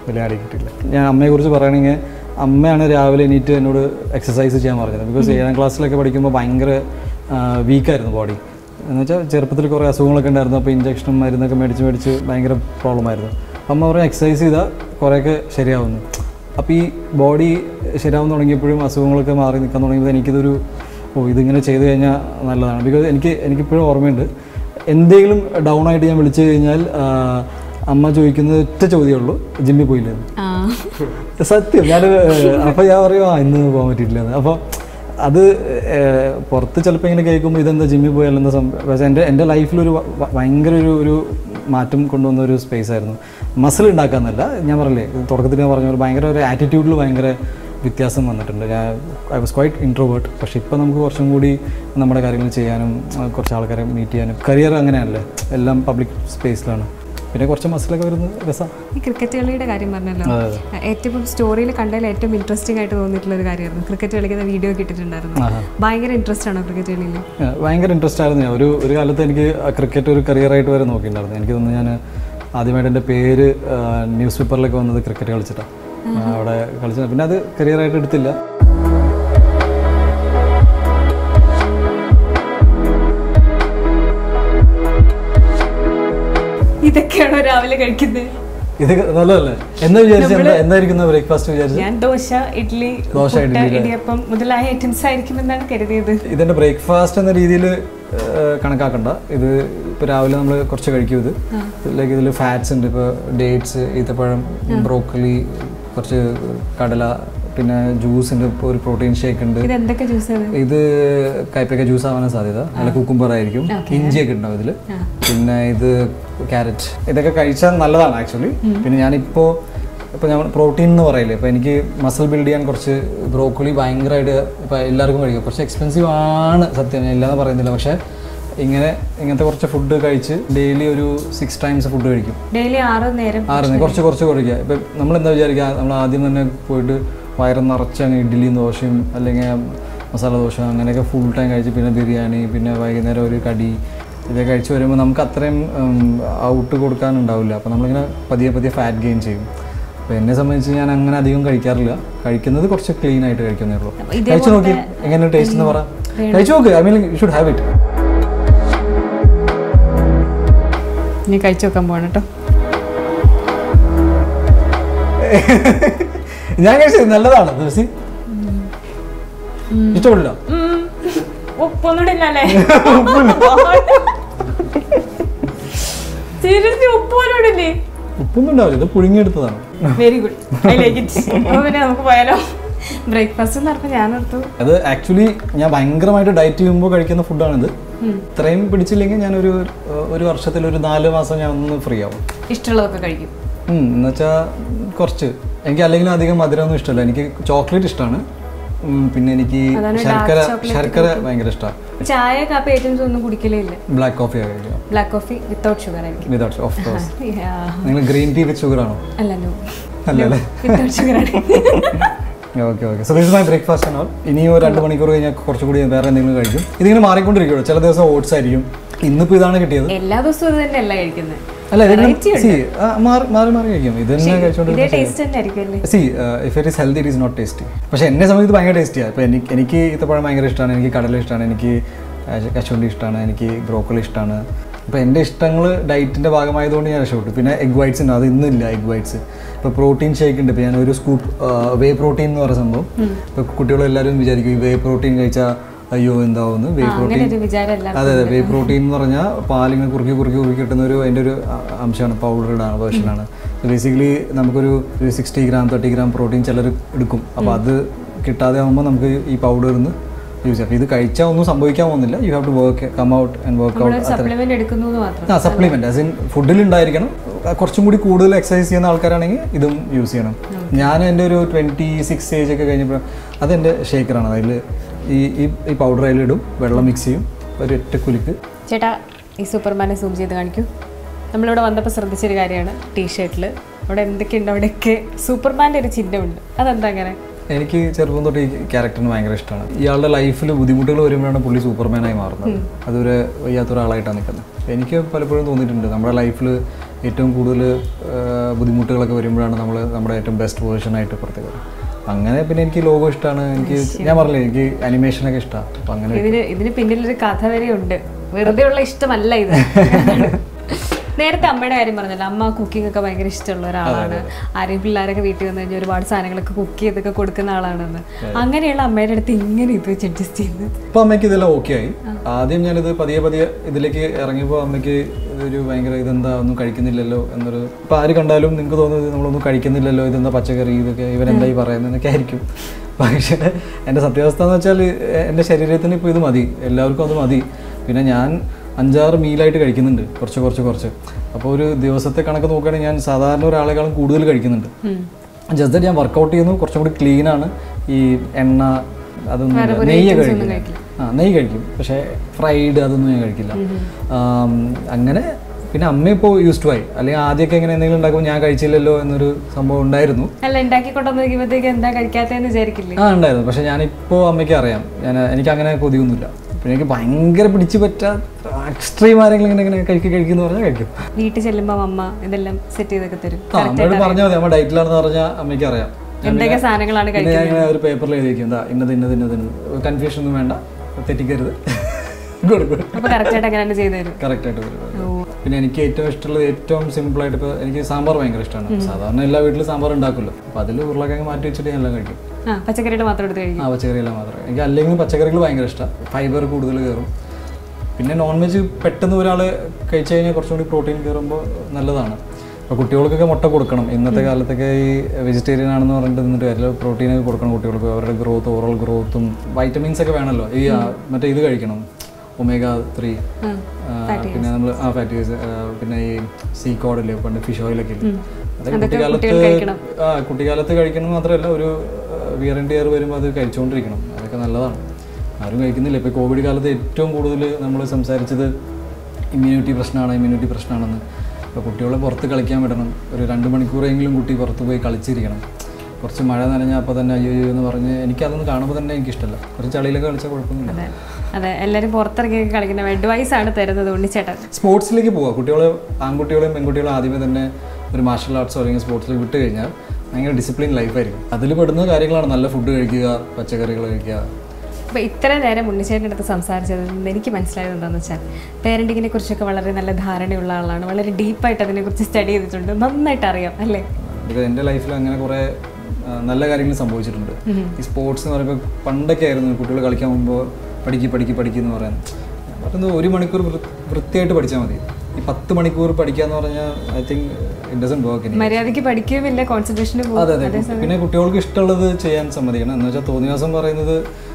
വലിയ ആടി കിട്ടിയില്ല ഞാൻ അമ്മയെക്കുറിച്ച് പറയുകയാണെങ്കിൽ അമ്മയാണ് രാവിലെ എണീറ്റ് എന്നോട് എക്സസൈസ് ചെയ്യാൻ പറഞ്ഞത് ബിക്കോസ് ഏഴാം ക്ലാസ്സിലൊക്കെ പഠിക്കുമ്പോൾ ഭയങ്കര വീക്കായിരുന്നു ബോഡി എന്ന് വെച്ചാൽ ചെറുപ്പത്തിൽ കുറേ അസുഖങ്ങളൊക്കെ ഉണ്ടായിരുന്നു അപ്പോൾ ഇഞ്ചക്ഷനും മരുന്നൊക്കെ മേടിച്ച് മേടിച്ച് ഭയങ്കര പ്രോബ്ലം ആയിരുന്നു അപ്പം അമ്മ പറഞ്ഞ എക്സസൈസ് ചെയ്താൽ കുറേയൊക്കെ ശരിയാവുന്നു അപ്പോൾ ഈ ബോഡി ശരിയാവാൻ തുടങ്ങിയപ്പോഴും അസുഖങ്ങളൊക്കെ മാറി നിൽക്കാൻ തുടങ്ങിയപ്പോൾ എനിക്കിതൊരു ഓ ഇതിങ്ങനെ ചെയ്ത് കഴിഞ്ഞാൽ നല്ലതാണ് ബിക്കോസ് എനിക്ക് എനിക്കിപ്പോഴും ഓർമ്മയുണ്ട് എന്തെങ്കിലും ഡൗൺ ആയിട്ട് ഞാൻ വിളിച്ചു കഴിഞ്ഞാൽ ആ, അമ്മ ചോദിക്കുന്നത് ഒറ്റ ചോദ്യമേ ഉള്ളൂ ജിമ്മിൽ പോയില്ലേ സത്യം ഞാൻ അപ്പോൾ ഞാൻ പറയും ആ ഇന്ന് പോകാൻ പറ്റിയിട്ടില്ല അപ്പോൾ അത് ഏഹ്, പുറത്ത് ചിലപ്പോൾ ഇങ്ങനെ കേൾക്കുമ്പോൾ ഇതെന്താ ജിമ്മിൽ പോയാൽ എന്താ സംഭവം പക്ഷേ എൻ്റെ എൻ്റെ ലൈഫിലൊരു വ- വ- ഭയങ്കര ഒരു ഒരു മാറ്റം കൊണ്ടുവന്ന ഒരു സ്പേസ് ആയിരുന്നു മസിൽ ഉണ്ടാക്കാന്നല്ല ഞാൻ പറയില്ലേ തുടക്കത്തിൽ ഞാൻ പറഞ്ഞ പോലെ ഭയങ്കര ഒരു ആറ്റിറ്റ്യൂഡിൽ ഭയങ്കര വ്യത്യാസം വന്നിട്ടുണ്ട് ഞാൻ ഐ വാസ് ക്വൈറ്റ് ഇൻട്രോവേർട്ട് പക്ഷേ ഇപ്പോൾ നമുക്ക് കുറച്ചും കൂടി നമ്മുടെ കാര്യങ്ങൾ ചെയ്യാനും ആ, കുറച്ച് ആൾക്കാരെ മീറ്റ് ചെയ്യാനും കരിയർ അങ്ങനെയല്ലേ എല്ലാം പബ്ലിക് സ്പേസിലാണ് പിന്നെ കുറച്ച് മസിലൊക്കെ വരുന്നത് രസമാണ് ഈ ക്രിക്കറ്റ് കളിയുടെ കാര്യം പറഞ്ഞല്ലോ അതെ, ഏറ്റവും സ്റ്റോറിയിൽ കണ്ടതിൽ ഏറ്റവും ഇൻട്രസ്റ്റിംഗ് ആയിട്ട് തോന്നിയിട്ടുള്ള ഒരു കാര്യമായിരുന്നു ക്രിക്കറ്റ് കളിക്കുന്ന വീഡിയോ കിട്ടിയിട്ടുണ്ടായിരുന്നു ആഹാ. ഭയങ്കര ഇൻട്രസ്റ്റ് ആണോ ക്രിക്കറ്റ് കളിയിൽ ആ, ഭയങ്കര ഇൻട്രസ്റ്റ് ആയിരുന്നു ഞാൻ ഒരു ഒരു കാലത്ത് എനിക്ക് ക്രിക്കറ്റ് ഒരു കരിയറായിട്ട് വരെ നോക്കിയിട്ടുണ്ടായിരുന്നു എനിക്ക് തോന്നുന്നു ഞാൻ ആദ്യമായിട്ട് എൻ്റെ പേര് ന്യൂസ് പേപ്പറിലൊക്കെ വന്നത് ക്രിക്കറ്റ് കളിച്ചിട്ടാണ് അവിടെ കളിച്ചത് പിന്നെ അത് കരിയറായിട്ട് എടുത്തില്ല ഇതൊക്കെയാണോ രാവിലെ കഴിക്കുന്നത് ഇത് നല്ലതല്ലേ എന്താ വിചാരിച്ചത് എന്താ എന്തായിരിക്കും ബ്രേക്ക്ഫാസ്റ്റ് വിചാരിച്ചത് ഞാൻ ദോശ ഇഡ്ഡലി ദോശ, പുട്ട്, ഇഡ്ഡലി, അല്ലേ? ഇടിയപ്പം മുതലായ ഐറ്റംസ് ആയിരിക്കുമെന്നാണ് കരുതിയത് ഇതിൻ്റെ ബ്രേക്ക്ഫാസ്റ്റ് എന്ന രീതിയിൽ കണക്കാക്കണ്ട ഇത് ഇപ്പോൾ രാവിലെ നമ്മൾ കുറച്ച് കഴിക്കും ഇത് ഇതിലേക്ക് ഇതിൽ ഫാറ്റ്സ് ഉണ്ട് ഇപ്പോൾ ഡേറ്റ്സ് ഈത്തപ്പഴം ബ്രോക്കലി കുറച്ച് കടല പിന്നെ ജ്യൂസ് ഉണ്ട് ഇപ്പോൾ ഒരു പ്രോട്ടീൻ ഷേക്ക് ഉണ്ട് ഇത് എന്തൊക്കെ ജ്യൂസ് ആണ് ഇത് കയ്പയ്ക്ക ജ്യൂസ് ആവാനാണ് സാധ്യത നല്ല കുക്കുംബർ ആയിരിക്കും ഇഞ്ചിയൊക്കെ ഉണ്ടാവും ഇതിൽ പിന്നെ ഇത് ക്യാരറ്റ് ഇതൊക്കെ കഴിച്ചാൽ നല്ലതാണ് ആക്ച്വലി പിന്നെ ഞാനിപ്പോൾ ഇപ്പോൾ ഞാൻ പ്രോട്ടീൻ എന്ന് പറയില്ലേ ഇപ്പോൾ എനിക്ക് മസിൽ ബിൽഡ് ചെയ്യാൻ കുറച്ച് ബ്രോക്കോളി ഭയങ്കരമായിട്ട് ഇപ്പോൾ എല്ലാവർക്കും കഴിക്കും കുറച്ച് എക്സ്പെൻസീവ് ആണ് സത്യം ഞാൻ ഇല്ലാന്ന് പറയുന്നില്ല പക്ഷേ ഇങ്ങനെ ഇങ്ങനത്തെ കുറച്ച് ഫുഡ് കഴിച്ച് ഡെയിലി ഒരു സിക്സ് ടൈംസ് ഫുഡ് കഴിക്കും ഡെയിലി ആറ് നേരം ആറുന്ന് കുറച്ച് കുറച്ച് കുറയ്ക്കുക ഇപ്പം നമ്മൾ എന്താ വിചാരിക്കുക നമ്മൾ ആദ്യം തന്നെ പോയിട്ട് വയറ് നിറച്ച് അങ്ങ് ഇഡ്ഡലിയും ദോശയും അല്ലെങ്കിൽ മസാല ദോശ അങ്ങനെയൊക്കെ ഫുൾ ടൈം കഴിച്ച് പിന്നെ ബിരിയാണി പിന്നെ വൈകുന്നേരം ഒരു കടി ഇതൊക്കെ കഴിച്ച് വരുമ്പോൾ നമുക്ക് അത്രയും ഔട്ട് കൊടുക്കാനുണ്ടാവില്ല അപ്പോൾ നമ്മളിങ്ങനെ പതിയെ പതിയെ ഫാറ്റ് ഗെയിൻ ചെയ്യും അപ്പോൾ എന്നെ സംബന്ധിച്ച് ഞാൻ അങ്ങനെ അധികം കഴിക്കാറില്ല കഴിക്കുന്നത് കുറച്ച് ക്ലീൻ ആയിട്ട് കഴിക്കുന്നേ ഉള്ളൂ കഴിച്ചു നോക്കി എങ്ങനെ ടേസ്റ്റ് എന്ന് പറ കഴിച്ചു നോക്ക് I mean you should have it ഇനി കഴിച്ചു നോക്കാൻ പോകണം കേട്ടോ ഞാൻ കഴിച്ചത് നല്ലതാണ് ദിവസി ഇഷ്ടപ്പെടില്ല ഉപ്പൊന്നും ഇല്ലല്ലേ സീരിയസ്ലി ഉപ്പ് പോലും ഇടില്ലേ ഉപ്പൊന്നും ഉണ്ടാവില്ല ഇത് പുഴുങ്ങിയെടുത്തതാണ് very good I like it അപ്പോൾ പിന്നെ നമുക്ക് പോയാലോ ബ്രേക്ക്ഫാസ്റ്റ് എന്ന് പറഞ്ഞപ്പോൾ ഞാൻ ഓർത്തു അത് ആക്ച്വലി ഞാൻ ഭയങ്കരമായിട്ട് ഡയറ്റ് ചെയ്യുമ്പോൾ കഴിക്കുന്ന ഫുഡാണിത് ഇത്രയും പിടിച്ചില്ലെങ്കിൽ ഞാൻ ഒരു ഒരു വർഷത്തിൽ ഒരു നാല് മാസം ഞാൻ ഒന്ന് ഫ്രീ ആവും ഇഷ്ടമുള്ളതൊക്കെ കഴിക്കും ഉം, എന്നുവെച്ചാൽ കുറച്ച് എനിക്ക് അല്ലെങ്കിൽ അധികം മധുരമൊന്നും ഇഷ്ടമല്ല എനിക്ക് ചോക്ലേറ്റ് ഇഷ്ടമാണ് ഉം, പിന്നെ എനിക്ക് അതാണ് dark ശർക്കര chocolate ശർക്കര ഭയങ്കര ഇഷ്ടമാണ് ചായ കാപ്പി ഐറ്റംസ് ഒന്നും കുടിക്കലേ ഇല്ല ബ്ലാക്ക് കോഫി കഴിക്കുക ബ്ലാക്ക് കോഫി വിത്തൗട്ട് ഷുഗർ ആയിരിക്കും വിതൗട്ട് ഓഫ് കോഴ്സ് Yeah. നിങ്ങൾ ഗ്രീൻ ടീ വിത്ത് ഷുഗർ ആണോ അല്ലല്ലോ അല്ലല്ലേ വിത്തൗട്ട് ഷുഗർ ആണ് okay okay so this my breakfast ആണ് ഇനി ഒരു രണ്ട് മണിക്കൂർ കഴിഞ്ഞാൽ കുറച്ചുകൂടി വേറെ എന്തെങ്കിലും കഴിക്കും ഇതിങ്ങനെ മാറിക്കൊണ്ടിരിക്കുമല്ലോ ചില ദിവസം ഓട്സ് ആയിരിക്കും ഇന്നിപ്പോൾ ഇതാണ് കിട്ടിയത് എല്ലാ ദിവസവും ഇത് തന്നെയല്ല കഴിക്കുന്നത് അല്ല ഇതിങ്ങനെ Variety ഉണ്ട്. see, ആ, മാറി മാറി മാറി കഴിക്കും ഇത് തന്നെ ഇതേ കഴിച്ചോണ്ടിരുന്ന ടേസ്റ്റ് തന്നെ ആയിരിക്കും അല്ലേ see if it is healthy it is not tasty പക്ഷേ എന്നെ സമയത്ത് ഭയങ്കര ടേസ്റ്റിയാണ് ഇപ്പോൾ എനിക്ക് എനിക്ക് ഈത്തപ്പഴം ഭയങ്കര ഇഷ്ടമാണ് എനിക്ക് കടല ഇഷ്ടമാണ് എനിക്ക് കശുവണ്ടി ഇഷ്ടമാണ് എനിക്ക് ബ്രോക്കോളി ഇഷ്ടമാണ് അപ്പോൾ എൻ്റെ ഇഷ്ടങ്ങൾ ഡയറ്റിൻ്റെ ഭാഗമായതുകൊണ്ട് ഞാൻ രക്ഷപ്പെട്ടു പിന്നെ എഗ് വൈറ്റ്സ് ഉണ്ട് അത് ഇന്നില്ല എഗ് വൈറ്റ്സ് ഇപ്പോൾ പ്രോട്ടീൻ ഷേക്ക് ഉണ്ട് ഇപ്പോൾ ഞാൻ ഒരു സ്കൂപ്പ് വേ പ്രോട്ടീൻ എന്ന് പറയുന്ന സംഭവം ഇപ്പോൾ കുട്ടികളെല്ലാവരും വിചാരിക്കും ഈ വേ പ്രോട്ടീൻ കഴിച്ചാൽ അയ്യോ എന്താവുമെന്ന് വേ അങ്ങനെ പ്രോട്ടീൻ ഒരു വിചാരം എല്ലാം അതെ അതെ വേ പ്രോട്ടീൻ എന്ന് പറഞ്ഞാൽ പാലിങ്ങനെ കുറുക്കി കുറുക്കി കുറുക്കി കിട്ടുന്ന ഒരു അതിൻ്റെ ഒരു അ- അംശമാണ് പൗഡറുടെ വേർഷനാണ് ബേസിക്കലി നമുക്കൊരു sixty gram thirty gram protein ചിലർ എടുക്കും അപ്പോൾ അത് കിട്ടാതെ ആകുമ്പോൾ നമുക്ക് ഈ പൗഡറിൽ നിന്ന് യൂസ് ചെയ്യാം അപ്പോൾ ഇത് കഴിച്ചാൽ ഒന്നും സംഭവിക്കാൻ പോകുന്നില്ല you have to work come out and work നമ്മളൊരു ഔട്ട് സപ്ലിമെന്റ് എടുക്കുന്നു എന്ന് മാത്രം ആ സപ്ലിമെന്റ് ആസ് ഇൻ ഫുഡിൽ ഉണ്ടായിരിക്കണം അഹ് കുറച്ചും കൂടി കൂടുതൽ എക്സസൈസ് ചെയ്യുന്ന ആൾക്കാരാണെങ്കിൽ ഇതും യൂസ് ചെയ്യണം ഞാൻ എൻ്റെ ഒരു ട്വൻറ്റി സിക്സ് ഏജ് ഒക്കെ കഴിഞ്ഞപ്പോൾ അതെൻ്റെ ഷേക്കറാണ് അതിൽ ഈ ഈ ഈ പൗഡർ അതിലിടും വെള്ളം മിക്സ് ചെയ്യും ഒരു ഒറ്റ കുലുക്ക് ചേട്ടാ ഈ സൂപ്പർമാനെ സൂം ചെയ്ത് കാണിക്കൂ നമ്മളിവിടെ വന്നപ്പോൾ ശ്രദ്ധിച്ചൊരു കാര്യമാണ് ടീഷർട്ടിൽ അവിടെ എന്തൊക്കെയുണ്ട് അവിടെയൊക്കെ സൂപ്പർമാൻ്റെ ഒരു ചിഹ്നമുണ്ട് അതെന്താ അങ്ങനെ എനിക്ക് ചെറുപ്പം തൊട്ട് ഈ ക്യാരക്ടറിന് ഭയങ്കര ഇഷ്ടമാണ് ഇയാളുടെ ലൈഫിൽ ബുദ്ധിമുട്ടുകൾ വരുമ്പോഴാണ് പുള്ളി സൂപ്പർമാനായി മാറുന്നത് അതൊരു വയ്യാത്ത ഒരാളായിട്ടാണ് നിൽക്കുന്നത് എനിക്ക് പലപ്പോഴും തോന്നിയിട്ടുണ്ട് നമ്മുടെ ലൈഫിൽ ഏറ്റവും കൂടുതൽ ബുദ്ധിമുട്ടുകളൊക്കെ വരുമ്പോഴാണ് നമ്മൾ നമ്മുടെ ഏറ്റവും ബെസ്റ്റ് വേർഷനായിട്ട് പുറത്തേക്ക് വരും അങ്ങനെ പിന്നെ എനിക്ക് ലോഗോ ഇഷ്ടമാണ് എനിക്ക് ഞാൻ പറഞ്ഞില്ലേ എനിക്ക് അനിമേഷനൊക്കെ ഇഷ്ടമാണ് അപ്പം അങ്ങനെ ഇതിന് ഇതിന് പിന്നിലൊരു കഥ വരെ ഉണ്ട് വെറുതെ ഉള്ള ഇഷ്ടമല്ല ഇത് നേരത്തെ അമ്മയുടെ കാര്യം പറഞ്ഞല്ലോ അമ്മ കുക്കിംഗ് ഒക്കെ ഭയങ്കര ഇഷ്ടമുള്ള ഒരാളാണ് ആരെയും പിള്ളേരൊക്കെ വീട്ടിൽ വന്നു കഴിഞ്ഞാൽ ഒരുപാട് സാധനങ്ങളൊക്കെ കുക്ക് ചെയ്തൊക്കെ കൊടുക്കുന്ന ആളാണെന്ന് അങ്ങനെയുള്ള അമ്മയുടെ അടുത്ത് ഇങ്ങനെ ഇത് വെച്ച് അഡ്ജസ്റ്റ് ചെയ്യുന്നത് ഇപ്പോൾ അമ്മയ്ക്ക് ഇതെല്ലാം ഓക്കെ ആയി ആദ്യം ഞാനിത് പതിയെ പതിയെ ഇതിലേക്ക് ഇറങ്ങിയപ്പോൾ അമ്മയ്ക്ക് ഒരു ഭയങ്കര ഇതെന്താ ഒന്നും കഴിക്കുന്നില്ലല്ലോ എന്നൊരു ഇപ്പോൾ ആര് കണ്ടാലും നിങ്ങൾക്ക് തോന്നുന്നത് നമ്മളൊന്നും കഴിക്കുന്നില്ലല്ലോ ഇതെന്താ പച്ചക്കറി ഇതൊക്കെ ഇവരെന്താ ഈ പറയുന്നതെന്നൊക്കെ ആയിരിക്കും പക്ഷേ എൻ്റെ സത്യാവസ്ഥ എന്ന് വെച്ചാൽ എൻ്റെ ശരീരത്തിന് ഇപ്പോൾ ഇത് മതി എല്ലാവർക്കും അത് മതി പിന്നെ ഞാൻ അഞ്ചാറ് മീലായിട്ട് കഴിക്കുന്നുണ്ട് കുറച്ച് കുറച്ച് കുറച്ച് അപ്പോൾ ഒരു ദിവസത്തെ കണക്ക് നോക്കുകയാണെങ്കിൽ ഞാൻ സാധാരണ ഒരാളെക്കാളും കൂടുതൽ കഴിക്കുന്നുണ്ട് ജസ്റ്റ് ദാറ്റ് ഞാൻ വർക്കൗട്ട് ചെയ്യുന്നു കുറച്ചും കൂടി ക്ലീൻ ആണ് ഈ എണ്ണ അതൊന്നും ഇല്ല. നെയ്യൊക്കെ കഴിക്കില്ല ആ നെയ്യ് കഴിക്കും പക്ഷേ ഫ്രൈഡ് അതൊന്നും ഞാൻ കഴിക്കില്ല ആം, അങ്ങനെ പിന്നെ അമ്മ ഇപ്പോൾ യൂസ് ടു ആയി അല്ലെങ്കിൽ ആദ്യമൊക്കെ ഇങ്ങനെ എന്തെങ്കിലും ഉണ്ടാക്കുമ്പോൾ ഞാൻ കഴിച്ചില്ലല്ലോ എന്നൊരു സംഭവം ഉണ്ടായിരുന്നു അല്ല ഉണ്ടാക്കി കൊണ്ടുവന്ന് നോക്കുമ്പോഴത്തേക്ക് എന്താ കഴിക്കാത്തതെന്ന് വിചാരിക്കില്ലേ ആ ഉണ്ടായിരുന്നു പക്ഷെ ഞാനിപ്പോൾ അമ്മയ്ക്ക് അറിയാം ഞാൻ എനിക്ക് അങ്ങനെ കൊതിയൊന്നുമില്ല പിന്നെ എനിക്ക് ഭയങ്കര പിടിച്ചു പറ്റാ എക്സ്ട്രീം ആരെങ്കിലും ഇങ്ങനെ ഇങ്ങനെ കഴിക്കുക കഴിക്കുന്നു പറഞ്ഞാൽ കഴിക്കും വീട്ടിൽ ചെല്ലുമ്പോൾ അമ്മ ഇതെല്ലാം സെറ്റ് ചെയ്തൊക്കെ തരും ആ അമ്മയോട് പറഞ്ഞാൽ മതി അമ്മ ഡയറ്റിലാണെന്ന് പറഞ്ഞാൽ അമ്മയ്ക്ക് അറിയാം ഞാൻ എന്തൊക്കെ പിന്നെ- സാധനങ്ങളാണ് പിന്നെ ഞാൻ ഇങ്ങനെ ഒരു പേപ്പറിൽ എഴുതി വെക്കും എന്താ ഇന്നത് ഇന്നത് ഇന്നത് ഇന്നത് കൺഫ്യൂഷൻ ഒന്നും വേണ്ട തെറ്റിക്കരുത് കൊടുക്കും അപ്പൊ കറക്റ്റ് ആയിട്ട് അങ്ങനെ ചെയ്തു തരും കറക്റ്റായിട്ട് വരും പിന്നെ എനിക്ക് ഏറ്റവും ഇഷ്ടമുള്ളത് ഏറ്റവും സിമ്പിൾ ആയിട്ട് ഇപ്പോൾ എനിക്ക് സാമ്പാർ ഭയങ്കര ഇഷ്ടമാണ് സാധാരണ എല്ലാ വീട്ടിലും സാമ്പാർ ഉണ്ടാക്കുമല്ലോ അപ്പോൾ അതിൽ ഉരുളക്കിഴങ്ങ് മാറ്റി വെച്ചിട്ട് ഞാൻ എല്ലാം കഴിക്കും ആ പച്ചക്കറിയുടെ മാത്രം എടുത്ത് കഴിക്കും ആ പച്ചക്കറിയെല്ലാം മാത്രമേ എനിക്ക് അല്ലെങ്കിൽ പച്ചക്കറികൾ ഭയങ്കര ഇഷ്ടമാണ് ഫൈബർ കൂടുതൽ കയറും പിന്നെ നോൺ വെജ് പെട്ടെന്ന് ഒരാൾ കഴിച്ചു കഴിഞ്ഞാൽ കുറച്ചും കൂടി പ്രോട്ടീൻ കയറുമ്പോൾ നല്ലതാണ് അപ്പോൾ കുട്ടികൾക്കൊക്കെ മുട്ട കൊടുക്കണം ഇന്നത്തെ കാലത്തൊക്കെ ഈ വെജിറ്റേറിയൻ ആണെന്ന് പറഞ്ഞിട്ട് നിന്നിട്ട് കാര്യമില്ല പ്രോട്ടീനൊക്കെ കൊടുക്കണം കുട്ടികൾക്ക് അവരുടെ ഗ്രോത്ത് ഓറൽ ഗ്രോത്തും വൈറ്റമിൻസ് ഒക്കെ വേണമല്ലോ ഈ ആ, മറ്റേ ഇത് കഴിക്കണം ഒമേഗ ത്രീ പിന്നെ നമ്മൾ ആ ഫാറ്റ് പിന്നെ ഈ സീ കോഡില്ലേ പണ്ട് ഫിഷ് ഓയിലൊക്കെ ഇല്ലേ അതൊക്കെ കുട്ടിക്കാലത്ത് ആ കുട്ടിക്കാലത്ത് കഴിക്കണം മാത്രമല്ല ഒരു വിയർ ആൻഡ് ഇയർ വരുമ്പോൾ അത് കഴിച്ചുകൊണ്ടിരിക്കണം അതൊക്കെ നല്ലതാണ് ആരും കഴിക്കുന്നില്ല ഇപ്പോൾ കോവിഡ് കാലത്ത് ഏറ്റവും കൂടുതൽ നമ്മൾ സംസാരിച്ചത് ഇമ്മ്യൂണിറ്റി പ്രശ്നമാണ് ഇമ്മ്യൂണിറ്റി പ്രശ്നമാണെന്ന് ഇപ്പോൾ കുട്ടികളെ പുറത്ത് കളിക്കാൻ വിടണം ഒരു രണ്ട് മണിക്കൂറെങ്കിലും കുട്ടി പുറത്ത് പോയി കളിച്ചിരിക്കണം കുറച്ച് മഴ നനഞ്ഞാൽ അപ്പോൾ തന്നെ അയ്യോ അയ്യോ എന്ന് പറഞ്ഞ് എനിക്കതൊന്ന് കാണുമ്പോൾ തന്നെ എനിക്കിഷ്ടമല്ല കുറച്ച് ചളിയിലൊക്കെ കളിച്ചാൽ കുഴപ്പമൊന്നുമില്ല അതെ എല്ലാരും പുറത്തിറങ്ങി കളിക്കുന്ന അഡ്വൈസ് ആണ് തരുന്നത് ഉണ്ണിച്ചേട്ടൻ സ്പോർട്സിലേക്ക് പോവുക കുട്ടികളെ ആൺകുട്ടികളെയും പെൺകുട്ടികളെയും ആദ്യമേ തന്നെ ഒരു മാർഷൽ ആർട്സോ അല്ലെങ്കിൽ സ്പോർട്സിലേക്ക് വിട്ട് കഴിഞ്ഞാൽ ഭയങ്കര ഡിസിപ്ലിൻ ലൈഫായിരിക്കും അതിൽ പെടുന്ന കാര്യങ്ങളാണ് നല്ല ഫുഡ് കഴിക്കുക പച്ചക്കറികൾ കഴിക്കുക അപ്പോൾ ഇത്ര നേരം ഉണ്ണിച്ചേട്ടൻ്റെ അടുത്ത് സംസാരിച്ചതിൽ നിന്ന് എനിക്ക് മനസ്സിലായത് എന്താണെന്ന് വെച്ചാൽ പേരൻറ്റിങ്ങിനെ കുറിച്ചൊക്കെ വളരെ നല്ല ധാരണയുള്ള ആളാണ് വളരെ ഡീപ്പായിട്ട് അതിനെക്കുറിച്ച് സ്റ്റഡി ചെയ്തിട്ടുണ്ട് നന്നായിട്ട് അറിയാം അല്ലേ ഇത് എൻ്റെ ലൈഫിൽ അങ്ങനെ കുറേ ആ, നല്ല കാര്യങ്ങൾ സംഭവിച്ചിട്ടുണ്ട് ഈ സ്പോർട്സ് എന്ന് പറയുമ്പോൾ പണ്ടൊക്കെ ആയിരുന്നു കുട്ടികൾ കളിക്കാൻ പോകുമ്പോൾ പഠിക്ക് പഠിക്ക് പഠിക്കുക എന്ന് പറയാൻ ഞാൻ പറയുന്നത് ഒരു മണിക്കൂർ വൃ- വൃത്തിയായിട്ട് പഠിച്ചാൽ മതി ഈ പത്ത് മണിക്കൂർ പഠിക്കുക എന്ന് പറഞ്ഞാൽ I think it doesn't work ഇനി മര്യാദയ്ക്ക് പഠിക്കുകയുമില്ല കോൺസെൻട്രേഷന് അതെ അതെ പിന്നെ കുട്ടികൾക്ക് ഇഷ്ടമുള്ളത് ചെയ്യാൻ സമ്മതിക്കണം എന്ന് വെച്ചാൽ തോന്നിയ ദിവസം പറയുന്നത്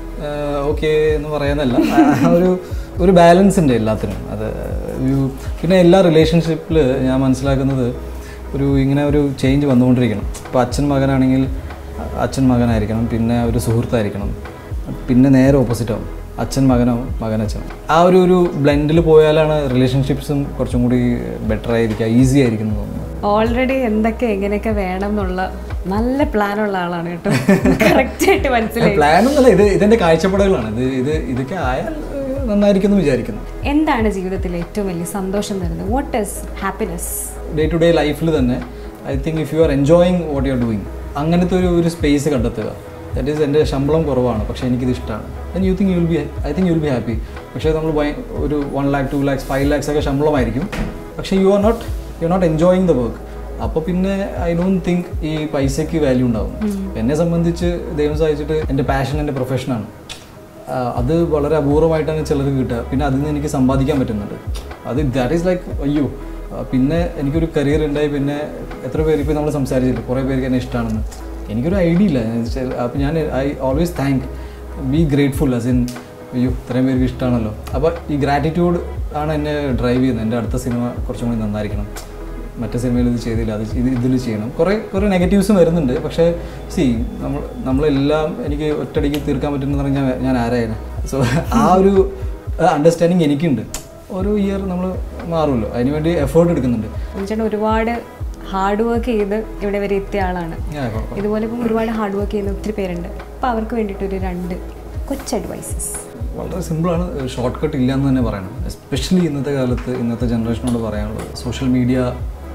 ഓക്കെ എന്ന് പറയാനല്ല ആ ഒരു ഒരു ബാലൻസ് ഉണ്ട് എല്ലാത്തിനും അത് ഒരു പിന്നെ എല്ലാ റിലേഷൻഷിപ്പിൽ ഞാൻ മനസ്സിലാക്കുന്നത് ഒരു ഇങ്ങനെ ഒരു ചേഞ്ച് വന്നുകൊണ്ടിരിക്കണം ഇപ്പോൾ അച്ഛൻ മകനാണെങ്കിൽ അച്ഛൻ മകനായിരിക്കണം പിന്നെ ഒരു സുഹൃത്തായിരിക്കണം പിന്നെ നേരെ ഓപ്പോസിറ്റ് ആവും അച്ഛൻ മകനോ മകൻ അച്ഛനോ ആ ഒരു ഒരു ബ്ലെൻഡിൽ പോയാലാണ് റിലേഷൻഷിപ്സും കുറച്ചും കൂടി ബെറ്റർ ആയിരിക്കുക ഈസി ആയിരിക്കും എന്ന് തോന്നുന്നു ഓൾറെഡി എന്തൊക്കെ എങ്ങനെയൊക്കെ വേണം എന്നുള്ള നല്ല പ്ലാനുള്ള ആളാണ് കേട്ടോ കറക്റ്റായിട്ട് മനസ്സിലായി പ്ലാൻ ഒന്നുമല്ല ഇത് ഇതിന്റെ കാഴ്ചപ്പാടുകളാണ് ഇത് ഇത് ഇതൊക്കെ ആയാൽ ഏഹ്, നന്നായിരിക്കും എന്ന് വിചാരിക്കുന്നു എന്താണ് ജീവിതത്തിൽ ഏറ്റവും വലിയ സന്തോഷം തരുന്നത് what is happiness day to day ലൈഫിൽ തന്നെ I think if you are enjoying what you are doing അങ്ങനത്തെ ഒരു ഒരു സ്പേസ് കണ്ടെത്തുക ദാറ്റ് ഈസ് എൻ്റെ ശമ്പളം കുറവാണ് പക്ഷേ എനിക്കിത് ഇഷ്ടമാണ് then you think you will be I think you will be happy പക്ഷേ നമ്മൾ ഭയ- ഒരു one lakh two lakhs five lakhs ഒക്കെ ശമ്പളമായിരിക്കും പക്ഷേ you are not you are not enjoying the work അപ്പോൾ പിന്നെ ഐ ഡോണ്ട് തിങ്ക് ഈ പൈസയ്ക്ക് വാല്യൂ ഉണ്ടാവും എന്നെ സംബന്ധിച്ച് ദൈവം സഹായിച്ചിട്ട് എൻ്റെ പാഷൻ എൻ്റെ പ്രൊഫഷനാണ് ആഹ് അത് വളരെ അപൂർവമായിട്ടാണ് ചിലർ കിട്ടുക പിന്നെ അതിൽ നിന്ന് എനിക്ക് സമ്പാദിക്കാൻ പറ്റുന്നുണ്ട് അത് ദാറ്റ് ഈസ് ലൈക്ക് അയ്യോ ആഹ് പിന്നെ എനിക്കൊരു കരിയർ ഉണ്ടായി പിന്നെ എത്ര പേര് ഇപ്പോൾ നമ്മൾ സംസാരിച്ചില്ല കുറേ പേർക്ക് എന്നെ ഇഷ്ടമാണെന്ന് എനിക്കൊരു ഐഡിയ ഇല്ല അപ്പോൾ ഞാൻ I always thank be grateful as in അയ്യോ ഇത്രയും പേർക്ക് ഇഷ്ടമാണല്ലോ അപ്പോൾ ഈ ഗ്രാറ്റിറ്റ്യൂഡ് ആണ് എന്നെ ഡ്രൈവ് ചെയ്യുന്നത് എൻ്റെ അടുത്ത സിനിമ കുറച്ചും കൂടി നന്നായിരിക്കണം മറ്റേ സിനിമയിൽ ഇത് ചെയ്തില്ല അത് ഇത് ഇതിൽ ചെയ്യണം കുറേ കുറേ നെഗറ്റീവ്സും വരുന്നുണ്ട് പക്ഷേ സി നമ്മൾ നമ്മളെല്ലാം എനിക്ക് ഒറ്റയടിക്ക് തീർക്കാൻ പറ്റുമെന്ന് പറഞ്ഞാൽ ഞാൻ ആരായാണ് സോ ആ ഒരു അണ്ടർസ്റ്റാൻഡിങ് എനിക്കുണ്ട് ഓരോ ഇയർ നമ്മൾ മാറുമല്ലോ അതിനുവേണ്ടി എഫേർട്ട് എടുക്കുന്നുണ്ട് ഉണ്ണിച്ചേട്ടൻ ഒരുപാട് ഹാർഡ് വർക്ക് ചെയ്ത് ഇവിടെ വരെ എത്തിയ ആളാണ് ഞാൻ കൊ- ഇതുപോലെ ഇപ്പം ഒരുപാട് ഹാർഡ് വർക്ക് ചെയ്യുന്ന ഒത്തിരി പേരുണ്ട് അപ്പോൾ അവർക്ക് വേണ്ടിയിട്ട് ഒരു രണ്ട് കൊച്ചു അഡ്വൈസസ് വളരെ സിമ്പിളാണ് ഷോർട്ട് കട്ട് ഇല്ല എന്ന് തന്നെ പറയണം എസ്പെഷ്യലി ഇന്നത്തെ കാലത്ത് ഇന്നത്തെ ജനറേഷനോട് പറയാനുള്ളത് സോഷ്യൽ മീഡിയ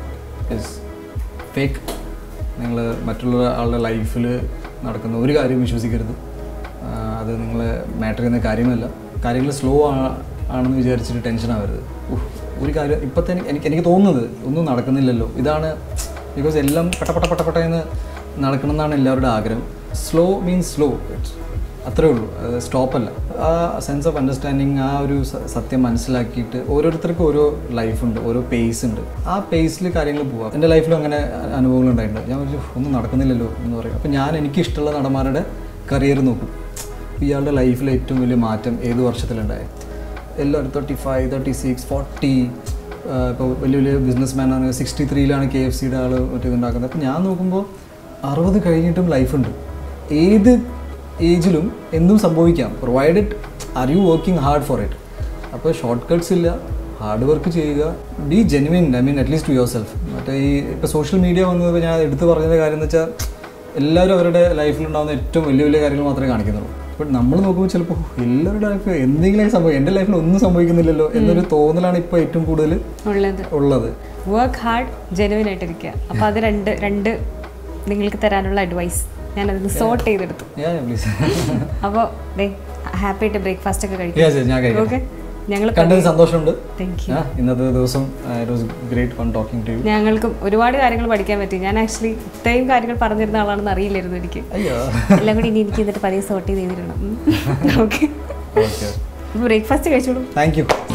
ഇസ് ഫേക്ക് നിങ്ങൾ മറ്റുള്ള ആളുടെ ലൈഫിൽ നടക്കുന്ന ഒരു കാര്യം വിശ്വസിക്കരുത് ആ, അത് നിങ്ങളെ മാറ്റർ ചെയ്യുന്ന കാര്യമല്ല കാര്യങ്ങൾ സ്ലോ ആണെന്ന് വിചാരിച്ചിട്ട് ടെൻഷൻ ആവരുത് ഉഫ്, ഒരു കാര്യം ഇപ്പോഴത്തെ എനിക്ക് എനിക്ക് തോന്നുന്നത് ഒന്നും നടക്കുന്നില്ലല്ലോ ഇതാണ് ബിക്കോസ് എല്ലാം പെട്ട പെട്ട പെട്ട പെട്ട എന്ന് നടക്കണം എന്നാണ് എല്ലാവരുടെ ആഗ്രഹം സ്ലോ മീൻസ് സ്ലോ അത്രേ ഉള്ളൂ അത് സ്റ്റോപ്പല്ല ആ സെൻസ് ഓഫ് അണ്ടർസ്റ്റാൻഡിങ് ആ ഒരു സ- സത്യം മനസ്സിലാക്കിയിട്ട് ഓരോരുത്തർക്കും ഓരോ ലൈഫുണ്ട് ഓരോ പേസ് ഉണ്ട് ആ പേസിൽ കാര്യങ്ങൾ പോവാം എൻ്റെ ലൈഫിലും അങ്ങനെ അനുഭവങ്ങൾ ഉണ്ടായിട്ടുണ്ട് ഞാൻ ഒരു ഒന്നും നടക്കുന്നില്ലല്ലോ എന്ന് പറയും അപ്പോൾ ഞാൻ എനിക്ക് ഇഷ്ടമുള്ള നടന്മാരുടെ കരിയർ നോക്കും അപ്പോൾ ഇയാളുടെ ലൈഫിലെ ഏറ്റവും വലിയ മാറ്റം ഏത് വർഷത്തിലുണ്ടായത് എല്ലാവരും thirty five thirty six forty ഇപ്പോൾ വലിയ വലിയ ബിസിനസ് മാനാണ് സിക്സ്റ്റി ത്രീയിലാണ് കെ എഫ് സിയുടെ ആൾ മറ്റേ ഇതുണ്ടാക്കുന്നത് അപ്പോൾ ഞാൻ നോക്കുമ്പോൾ അറുപത് കഴിഞ്ഞിട്ടും ലൈഫുണ്ട് ഏത് ഏജിലും എന്തും സംഭവിക്കാം provided are you working hard for it അപ്പോൾ ഷോർട്ട് കട്ട്സ് ഇല്ല ഹാർഡ് വർക്ക് ചെയ്യുക be genuine I mean at least to yourself മറ്റേ ഈ ഇപ്പോൾ സോഷ്യൽ മീഡിയ വന്നത് ഞാൻ എടുത്തു പറഞ്ഞ കാര്യം എന്ന് വെച്ചാൽ എല്ലാവരും അവരുടെ ലൈഫിലുണ്ടാകുന്ന ഏറ്റവും വലിയ വലിയ കാര്യങ്ങൾ മാത്രമേ കാണിക്കുന്നുള്ളൂ ബട്ട് നമ്മൾ നോക്കുമ്പോൾ ചിലപ്പോൾ എല്ലാവരുടെ ലൈഫ് എന്തെങ്കിലും സംഭവം എൻ്റെ ലൈഫിൽ ഒന്നും സംഭവിക്കുന്നില്ലല്ലോ എന്നൊരു തോന്നലാണ് ഇപ്പോൾ ഏറ്റവും കൂടുതൽ ഉള്ളത് ഉള്ളത് വർക്ക് ഹാർഡ് ജെനുവിൻ ആയിട്ടിരിക്കുക അപ്പോൾ അത് രണ്ട് രണ്ട് നിങ്ങൾക്ക് തരാനുള്ള അഡ്വൈസ് ഞാനതിന് സോർട്ട് ചെയ്തെടുത്തു Yeah, yeah, please. അപ്പോൾ ദേ ഹാപ്പി ആയിട്ട് ബ്രേക്ക്ഫാസ്റ്റ് ഒക്കെ Yes, yes, ഞാൻ കഴിക്കാം. ഓക്കെ ഞങ്ങൾ കണ്ടതിൽ സന്തോഷമുണ്ട് Thank you. ആ, ഇന്നത്തെ ദിവസം it was great fun talking to you ഞങ്ങൾക്കും ഒരുപാട് കാര്യങ്ങൾ പഠിക്കാൻ പറ്റി ഞാൻ ആക്ച്വലി ഇത്രയും കാര്യങ്ങൾ പറഞ്ഞിരുന്ന ആളാണെന്ന് അറിയില്ലായിരുന്നു എനിക്ക് അയ്യോ എല്ലാം കൂടി ഇനി എനിക്ക് എന്നിട്ട് പതിയെ സോർട്ട് ചെയ്ത് ചെയ്തിരണം ഓക്കെ ഓക്കെ ബ്രേക്ക്ഫാസ്റ്റ് കഴിച്ചോളൂ താങ്ക് യു